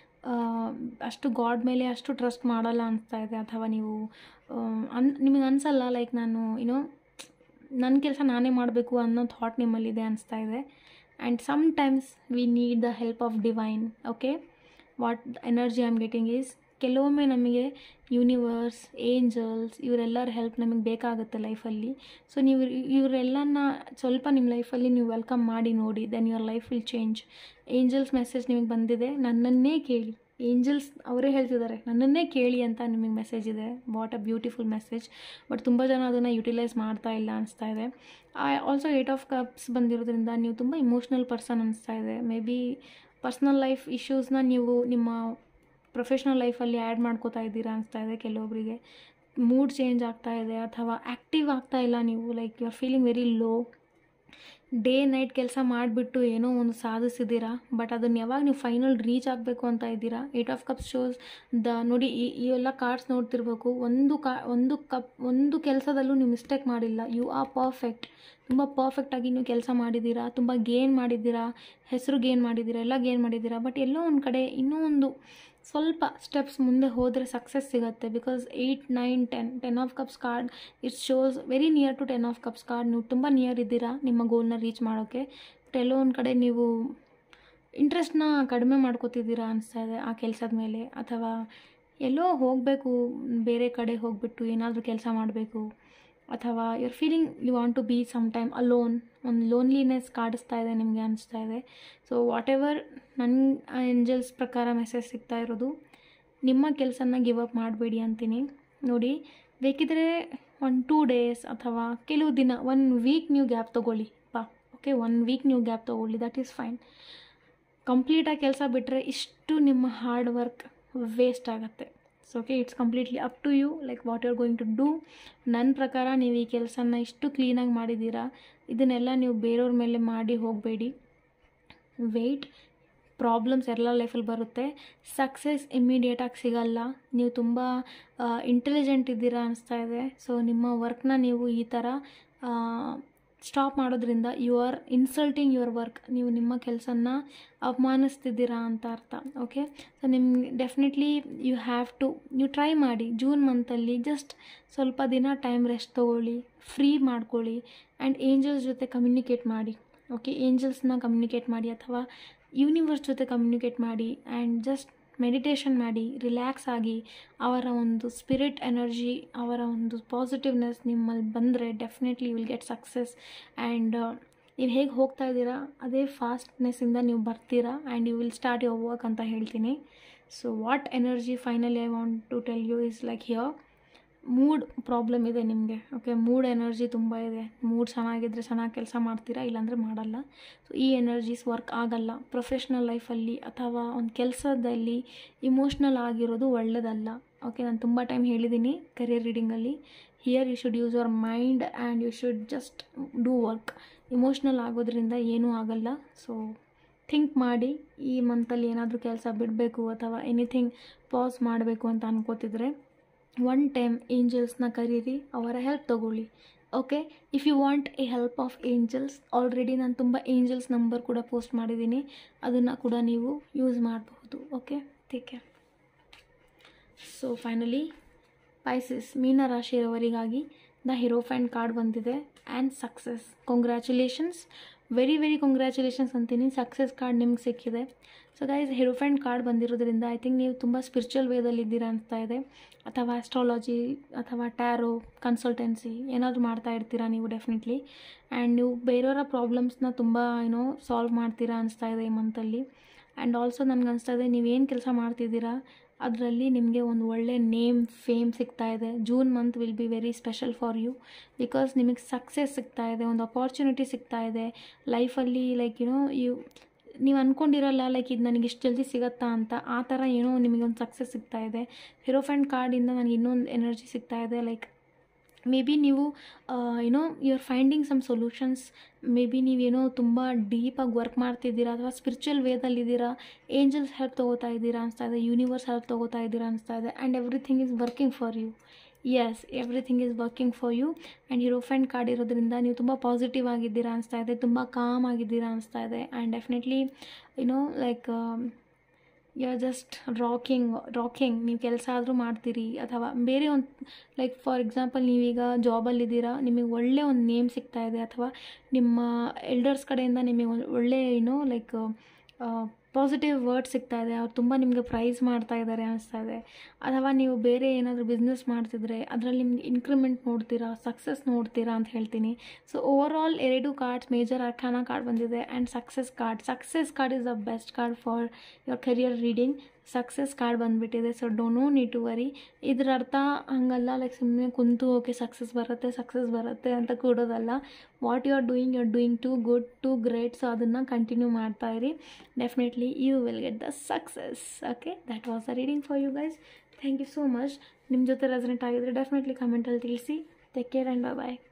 ಅಷ್ಟು ಗಾಡ್ ಮೇಲೆ ಅಷ್ಟು ಟ್ರಸ್ಟ್ ಮಾಡಲ್ಲ ಅನಿಸ್ತಾ ಇದೆ ಅಥವಾ ನೀವು ಅನ್ ನಿಮಗೆ ಅನಿಸಲ್ಲ ಲೈಕ್ ನಾನು ಏನೋ ನನ್ನ ಕೆಲಸ ನಾನೇ ಮಾಡಬೇಕು ಅನ್ನೋ ಥಾಟ್ ನಿಮ್ಮಲ್ಲಿದೆ ಅನಿಸ್ತಾ ಇದೆ and sometimes we need the help of divine okay what energy I am getting is ಕೆಲವೊಮ್ಮೆ ನಮಗೆ ಯೂನಿವರ್ಸ್ ಏಂಜಲ್ಸ್ ಇವರೆಲ್ಲರ ಹೆಲ್ಪ್ ನಮಗೆ ಬೇಕಾಗುತ್ತೆ ಲೈಫಲ್ಲಿ ಸೊ ನೀವು ಇವರೆಲ್ಲನ ಸ್ವಲ್ಪ ನಿಮ್ಮ ಲೈಫಲ್ಲಿ ನೀವು ವೆಲ್ಕಮ್ ಮಾಡಿ ನೋಡಿ then your life will change angels message ನಿಮಗೆ ಬಂದಿದೆ ನನ್ನನ್ನೇ ಕೇಳಿ ಏಂಜಲ್ಸ್ ಅವರೇ ಹೇಳ್ತಿದ್ದಾರೆ ನನ್ನನ್ನೇ ಕೇಳಿ ಅಂತ ನಿಮಗೆ ಮೆಸೇಜ್ ಇದೆ what a beautiful message but ತುಂಬ ಜನ ಅದನ್ನು ಯುಟಿಲೈಸ್ ಮಾಡ್ತಾ ಇಲ್ಲ ಅನಿಸ್ತಾ ಇದೆ ಆಲ್ಸೋ ಏಟ್ ಆಫ್ ಕಪ್ಸ್ ಬಂದಿರೋದ್ರಿಂದ ನೀವು ತುಂಬ ಇಮೋಷ್ನಲ್ ಪರ್ಸನ್ ಅನಿಸ್ತಾ ಇದೆ ಮೇ ಬಿ ಪರ್ಸ್ನಲ್ ಲೈಫ್ ಇಶ್ಯೂಸ್ನ ನೀವು ನಿಮ್ಮ ಪ್ರೊಫೆಷ್ನಲ್ ಲೈಫಲ್ಲಿ ಆ್ಯಡ್ ಮಾಡ್ಕೋತಾ ಇದ್ದೀರಾ ಅನಿಸ್ತಾ ಇದೆ ಕೆಲವೊಬ್ಬರಿಗೆ ಮೂಡ್ ಚೇಂಜ್ ಆಗ್ತಾ ಇದೆ ಅಥವಾ ಆ್ಯಕ್ಟಿವ್ ಆಗ್ತಾ ಇಲ್ಲ ನೀವು like you are feeling very low day night ಕೆಲಸ ಮಾಡಿಬಿಟ್ಟು ಏನೋ ಒಂದು ಸಾಧಿಸಿದ್ದೀರಾ ಬಟ್ ಅದನ್ನು ಯಾವಾಗ ನೀವು ಫೈನಲ್ ರೀಚ್ ಆಗಬೇಕು ಅಂತ ಇದ್ದೀರಾ eight of cups shows the ನೋಡಿ ಈ ಈ ಎಲ್ಲ ಕಾರ್ಡ್ಸ್ ನೋಡ್ತಿರ್ಬೇಕು ಒಂದು ಕಾ ಒಂದು ಕಪ್ ಒಂದು ಕೆಲಸದಲ್ಲೂ ನೀವು ಮಿಸ್ಟೇಕ್ ಮಾಡಿಲ್ಲ ಯು ಆರ್ ಪರ್ಫೆಕ್ಟ್ ತುಂಬ ಪರ್ಫೆಕ್ಟಾಗಿ ನೀವು ಕೆಲಸ ಮಾಡಿದ್ದೀರಾ ತುಂಬ ಗೇನ್ ಮಾಡಿದ್ದೀರಾ ಹೆಸರು ಗೇನ್ ಮಾಡಿದ್ದೀರಾ ಎಲ್ಲ ಗೇನ್ ಮಾಡಿದ್ದೀರಾ ಬಟ್ ಎಲ್ಲೋ ಒಂದು ಕಡೆ ಇನ್ನೂ ಒಂದು ಸ್ವಲ್ಪ ಸ್ಟೆಪ್ಸ್ ಮುಂದೆ ಹೋದರೆ ಸಕ್ಸಸ್ ಸಿಗುತ್ತೆ because eight nine ten ten of cups card it shows very near to ten of cups card ನೀವು ತುಂಬ ನಿಯರ್ ಇದ್ದೀರಾ ನಿಮ್ಮ ಗೋಲ್ನ ರೀಚ್ ಮಾಡೋಕ್ಕೆ ಬಟ್ ಎಲ್ಲೋ ಒಂದು ಕಡೆ ನೀವು ಇಂಟ್ರೆಸ್ಟ್ನ ಕಡಿಮೆ ಮಾಡ್ಕೋತಿದ್ದೀರಾ ಅನಿಸ್ತಾ ಇದೆ ಆ ಕೆಲಸದ ಮೇಲೆ ಅಥವಾ ಎಲ್ಲೋ ಹೋಗಬೇಕು ಬೇರೆ ಕಡೆ ಹೋಗಿಬಿಟ್ಟು ಏನಾದರೂ ಕೆಲಸ ಮಾಡಬೇಕು ಅಥವಾ your feeling you want to be some time alone ಒಂದು ಲೋನ್ಲಿನೆಸ್ ಕಾಡಿಸ್ತಾ ಇದೆ ನಿಮಗೆ ಅನಿಸ್ತಾ ಇದೆ ಸೊ ವಾಟ್ ಎವರ್ ನನ್ನ ಏಂಜಲ್ಸ್ ಪ್ರಕಾರ ಮೆಸೇಜ್ ಸಿಗ್ತಾ ಇರೋದು ನಿಮ್ಮ ಕೆಲಸನ ಗಿವ್ ಅಪ್ ಮಾಡಬೇಡಿ ಅಂತೀನಿ ನೋಡಿ ಬೇಕಿದ್ರೆ ಒನ್ ಟೂ ಡೇಸ್ ಅಥವಾ ಕೆಲವು ದಿನ ಒನ್ ವೀಕ್ ನೀವು ಗ್ಯಾಪ್ ತೊಗೊಳ್ಳಿ ಪಾ ಓಕೆ ಒನ್ ವೀಕ್ ನೀವು ಗ್ಯಾಪ್ ತೊಗೊಳ್ಳಿ ದಟ್ ಈಸ್ ಫೈನ್ ಕಂಪ್ಲೀಟಾಗಿ ಕೆಲಸ ಬಿಟ್ಟರೆ ಇಷ್ಟು ನಿಮ್ಮ ಹಾರ್ಡ್ ವರ್ಕ್ ವೇಸ್ಟ್ ಆಗುತ್ತೆ so okay it's completely up to you like what you are going to do ನನ್ನ ಪ್ರಕಾರ ನೀವು ಈ ಕೆಲಸನ ಇಷ್ಟು ಕ್ಲೀನಾಗಿ ಮಾಡಿದ್ದೀರಾ ಇದನ್ನೆಲ್ಲ ನೀವು ಬೇರೆಯವ್ರ ಮೇಲೆ ಮಾಡಿ ಹೋಗಬೇಡಿ ವೆಯ್ಟ್ ಪ್ರಾಬ್ಲಮ್ಸ್ ಎಲ್ಲ ಲೈಫಲ್ಲಿ ಬರುತ್ತೆ ಸಕ್ಸಸ್ ಇಮ್ಮಿಡಿಯೇಟಾಗಿ ಸಿಗಲ್ಲ ನೀವು ತುಂಬ ಇಂಟೆಲಿಜೆಂಟ್ ಇದ್ದೀರಾ ಅನಿಸ್ತಾ ಇದೆ ಸೊ ನಿಮ್ಮ ವರ್ಕ್ನ ನೀವು ಈ ಥರ ಸ್ಟಾಪ್ ಮಾಡೋದ್ರಿಂದ you are insulting your work ನೀವು ನಿಮ್ಮ ಕೆಲಸನ ಅವಮಾನಿಸ್ತಿದ್ದೀರಾ ಅಂತ ಅರ್ಥ ಓಕೆ ಸೊ ನಿಮ್ಗೆ ಡೆಫಿನೆಟ್ಲಿ ಯು ಹ್ಯಾವ್ ಟು ನೀವು ಟ್ರೈ ಮಾಡಿ ಜೂನ್ ಮಂತಲ್ಲಿ ಜಸ್ಟ್ ಸ್ವಲ್ಪ ದಿನ ಟೈಮ್ ರೆಸ್ಟ್ ತೊಗೊಳ್ಳಿ ಫ್ರೀ ಮಾಡ್ಕೊಳ್ಳಿ ಆ್ಯಂಡ್ ಏಂಜಲ್ಸ್ ಜೊತೆ ಕಮ್ಯುನಿಕೇಟ್ ಮಾಡಿ ಓಕೆ ಏಂಜಲ್ಸ್ನ ಕಮ್ಯುನಿಕೇಟ್ ಮಾಡಿ ಅಥವಾ ಯೂನಿವರ್ಸ್ ಜೊತೆ ಕಮ್ಯುನಿಕೇಟ್ ಮಾಡಿ ಆ್ಯಂಡ್ ಜಸ್ಟ್ ಮೆಡಿಟೇಷನ್ ಮಾಡಿ ರಿಲ್ಯಾಕ್ಸ್ ಆಗಿ ಅವರ ಒಂದು ಸ್ಪಿರಿಟ್ ಎನರ್ಜಿ ಅವರ ಒಂದು ಪಾಸಿಟಿವ್ನೆಸ್ ನಿಮ್ಮಲ್ಲಿ ಬಂದರೆ definitely will get success and ನೀವು ಹೇಗೆ ಹೋಗ್ತಾ ಇದ್ದೀರಾ ಅದೇ ಫಾಸ್ಟ್ನೆಸ್ಸಿಂದ ನೀವು ಬರ್ತೀರಾ and you will start your work ಅಂತ ಹೇಳ್ತೀನಿ so what energy finally I want to tell you is like here mood problem ಇದೆ ನಿಮಗೆ ಓಕೆ ಮೂಡ್ ಎನರ್ಜಿ ತುಂಬ ಇದೆ ಮೂಡ್ ಚೆನ್ನಾಗಿದ್ದರೆ ಚೆನ್ನಾಗಿ ಕೆಲಸ ಮಾಡ್ತೀರಾ ಇಲ್ಲಾಂದರೆ ಮಾಡಲ್ಲ ಸೊ ಈ ಎನರ್ಜೀಸ್ ವರ್ಕ್ ಆಗಲ್ಲ ಪ್ರೊಫೆಷ್ನಲ್ ಲೈಫಲ್ಲಿ ಅಥವಾ ಒಂದು ಕೆಲಸದಲ್ಲಿ ಇಮೋಷ್ನಲ್ ಆಗಿರೋದು ಒಳ್ಳೆಯದಲ್ಲ ಓಕೆ ನಾನು ತುಂಬ ಟೈಮ್ ಹೇಳಿದ್ದೀನಿ ಕರಿಯರ್ ರೀಡಿಂಗಲ್ಲಿ here you should use your mind and you should just do work emotional ಆಗೋದ್ರಿಂದ ಏನೂ ಆಗಲ್ಲ ಸೊ ಥಿಂಕ್ ಮಾಡಿ ಈ ಮಂತಲ್ಲಿ ಏನಾದರೂ ಕೆಲಸ ಬಿಡಬೇಕು ಅಥವಾ ಎನಿಥಿಂಗ್ ಪಾಸ್ ಮಾಡಬೇಕು ಅಂತ ಅನ್ಕೋತಿದ್ರೆ ಒನ್ ಟೈಮ್ ಏಂಜಲ್ಸ್ನ ಕರೀರಿ ಅವರ ಹೆಲ್ಪ್ ತೊಗೊಳ್ಳಿ okay if you want a help of angels already ನಾನು ತುಂಬ ಏಂಜಲ್ಸ್ ನಂಬರ್ ಕೂಡ ಪೋಸ್ಟ್ ಮಾಡಿದ್ದೀನಿ ಅದನ್ನು ಕೂಡ ನೀವು ಯೂಸ್ ಮಾಡಬಹುದು okay take care so finally Pisces ಮೀನ ರಾಶಿಯವರಿಗಾಗಿ ದ ಹಿರೋಫ್ಯಾಂಡ್ ಕಾರ್ಡ್ ಬಂದಿದೆ and success congratulations very very congratulations ಅಂತೀನಿ ಸಕ್ಸಸ್ ಕಾರ್ಡ್ ನಿಮ್ಗೆ ಸಿಕ್ಕಿದೆ ಸೊ ಗೈಸ್ ಹಿರೋಫ್ಯಾಂಡ್ ಕಾರ್ಡ್ ಬಂದಿರೋದ್ರಿಂದ ಐ ಥಿಂಕ್ ನೀವು ತುಂಬ ಸ್ಪಿರಿಚುವಲ್ ವೇದಲ್ಲಿ ಇದ್ದೀರಾ ಅನಿಸ್ತಾ ಇದೆ ಅಥವಾ ಆಸ್ಟ್ರಾಲಜಿ ಅಥವಾ ಟ್ಯಾರೋ ಕನ್ಸಲ್ಟೆನ್ಸಿ ಏನಾದರೂ ಮಾಡ್ತಾ ಇರ್ತೀರಾ ನೀವು ಡೆಫಿನೆಟ್ಲಿ ಆ್ಯಂಡ್ ನೀವು ಬೇರೆಯವರ ಪ್ರಾಬ್ಲಮ್ಸ್ನ ತುಂಬ ಏನೋ ಸಾಲ್ವ್ ಮಾಡ್ತೀರಾ ಅನಿಸ್ತಾ ಇದೆ ಈ ಮಂತಲ್ಲಿ ಆ್ಯಂಡ್ ಆಲ್ಸೋ ನನಗೆ ಅನಿಸ್ತಾ ಇದೆ ನೀವೇನು ಕೆಲಸ ಮಾಡ್ತಿದ್ದೀರಾ ಅದರಲ್ಲಿ ನಿಮಗೆ ಒಂದು ಒಳ್ಳೆ ನೇಮ್ ಫೇಮ್ ಸಿಗ್ತಾ ಇದೆ June month will be very special for you because ನಿಮಗೆ ಸಕ್ಸಸ್ ಸಿಗ್ತಾ ಇದೆ ಒಂದು ಅಪಾರ್ಚುನಿಟಿ ಸಿಗ್ತಾ ಇದೆ ಲೈಫಲ್ಲಿ ಲೈಕ್ ಯುನೋ ಯು ನೀವು ಅಂದ್ಕೊಂಡಿರಲ್ಲ ಲೈಕ್ ಇದು ನನಗೆ ಇಷ್ಟು ಜಲ್ದಿ ಸಿಗತ್ತಾ ಅಂತ ಆ ಥರ ಏನೋ ನಿಮಗೆ ಒಂದು ಸಕ್ಸಸ್ ಸಿಗ್ತಾ ಇದೆ ಹಿರೋಫ್ಯಾಂಡ್ ಕಾರ್ಡಿಂದ ನನಗೆ ಇನ್ನೊಂದು ಎನರ್ಜಿ ಸಿಗ್ತಾ ಇದೆ ಲೈಕ್ ಮೇ ಬಿ ನೀವು ಏನೋ you are finding some solutions maybe ನೀವೇನೋ ತುಂಬ ಡೀಪಾಗಿ ವರ್ಕ್ ಮಾಡ್ತಿದ್ದೀರಾ ಅಥವಾ ಸ್ಪಿರಿಚುವಲ್ ವೇದಲ್ಲಿದ್ದೀರಾ ಏಂಜಲ್ಸ್ ಹೆಲ್ಪ್ ತೊಗೋತಾ ಇದ್ದೀರಾ ಅನಿಸ್ತಾ ಇದೆ ಯೂನಿವರ್ಸ್ ಹೆಲ್ಪ್ ತೊಗೋತಾ ಇದ್ದೀರಾ ಅನಿಸ್ತಾ ಇದೆ and everything is working for you yes everything is working for you and hierophant card ಇರೋದ್ರಿಂದ ನೀವು ತುಂಬ ಪಾಸಿಟಿವ್ ಆಗಿದ್ದೀರಾ ಅನಿಸ್ತಾ ಇದೆ ತುಂಬ ಕಾಮ್ ಆಗಿದ್ದೀರಾ ಅನಿಸ್ತಾ ಇದೆ and definitely you know like you are just rocking rocking ನೀವು ಕೆಲಸ ಆದರೂ ಮಾಡ್ತೀರಿ ಅಥವಾ ಬೇರೆ ಒಂದು ಲೈಕ್ ಫಾರ್ ಎಕ್ಸಾಂಪಲ್ ನೀವೀಗ ಜಾಬಲ್ಲಿದ್ದೀರಾ ನಿಮಗೆ ಒಳ್ಳೆ ಒಂದು ನೇಮ್ ಸಿಗ್ತಾ ಇದೆ ಅಥವಾ ನಿಮ್ಮ ಎಲ್ಡರ್ಸ್ ಕಡೆಯಿಂದ ನಿಮಗೆ ಒಂದು ಒಳ್ಳೆ ಏನೋ ಲೈಕ್ ಪಾಸಿಟಿವ್ ವರ್ಡ್ ಸಿಗ್ತಾ ಇದೆ ಅವ್ರು ತುಂಬ ನಿಮಗೆ ಪ್ರೈಸ್ ಮಾಡ್ತಾ ಇದ್ದಾರೆ ಅನಿಸ್ತಾ ಇದೆ ಅಥವಾ ನೀವು ಬೇರೆ ಏನಾದರೂ ಬಿಸ್ನೆಸ್ ಮಾಡ್ತಿದ್ರೆ ಅದರಲ್ಲಿ ನಿಮ್ಗೆ ಇನ್ಕ್ರಿಮೆಂಟ್ ನೋಡ್ತೀರಾ ಸಕ್ಸಸ್ ನೋಡ್ತೀರಾ ಅಂತ ಹೇಳ್ತೀನಿ ಸೊ ಓವರ್ ಆಲ್ ಎರಡು ಕಾರ್ಡ್ಸ್ ಮೇಜರ್ ಅರ್ಖಾನ ಕಾರ್ಡ್ ಬಂದಿದೆ and success card success card is the best card for your career reading success card ಬಂದುಬಿಟ್ಟಿದೆ so don't need to worry ಇದ್ರ ಅರ್ಥ ಹಂಗಲ್ಲ ಲೈಕ್ ಸುಮ್ಮನೆ ಕುಂತು ಓಕೆ ಸಕ್ಸಸ್ ಬರುತ್ತೆ ಸಕ್ಸಸ್ ಬರುತ್ತೆ ಅಂತ ಕೂಡೋದಲ್ಲ what you are doing you are doing too good too great so ಅದನ್ನು ಕಂಟಿನ್ಯೂ ಮಾಡ್ತಾ ಇರಿ definitely you will get the success okay that was the reading for you guys thank you so much ನಿಮ್ಮ ಜೊತೆ resonant ಆಗಿದ್ರೆ definitely ಕಮೆಂಟಲ್ಲಿ ತಿಳಿಸಿ take care and bye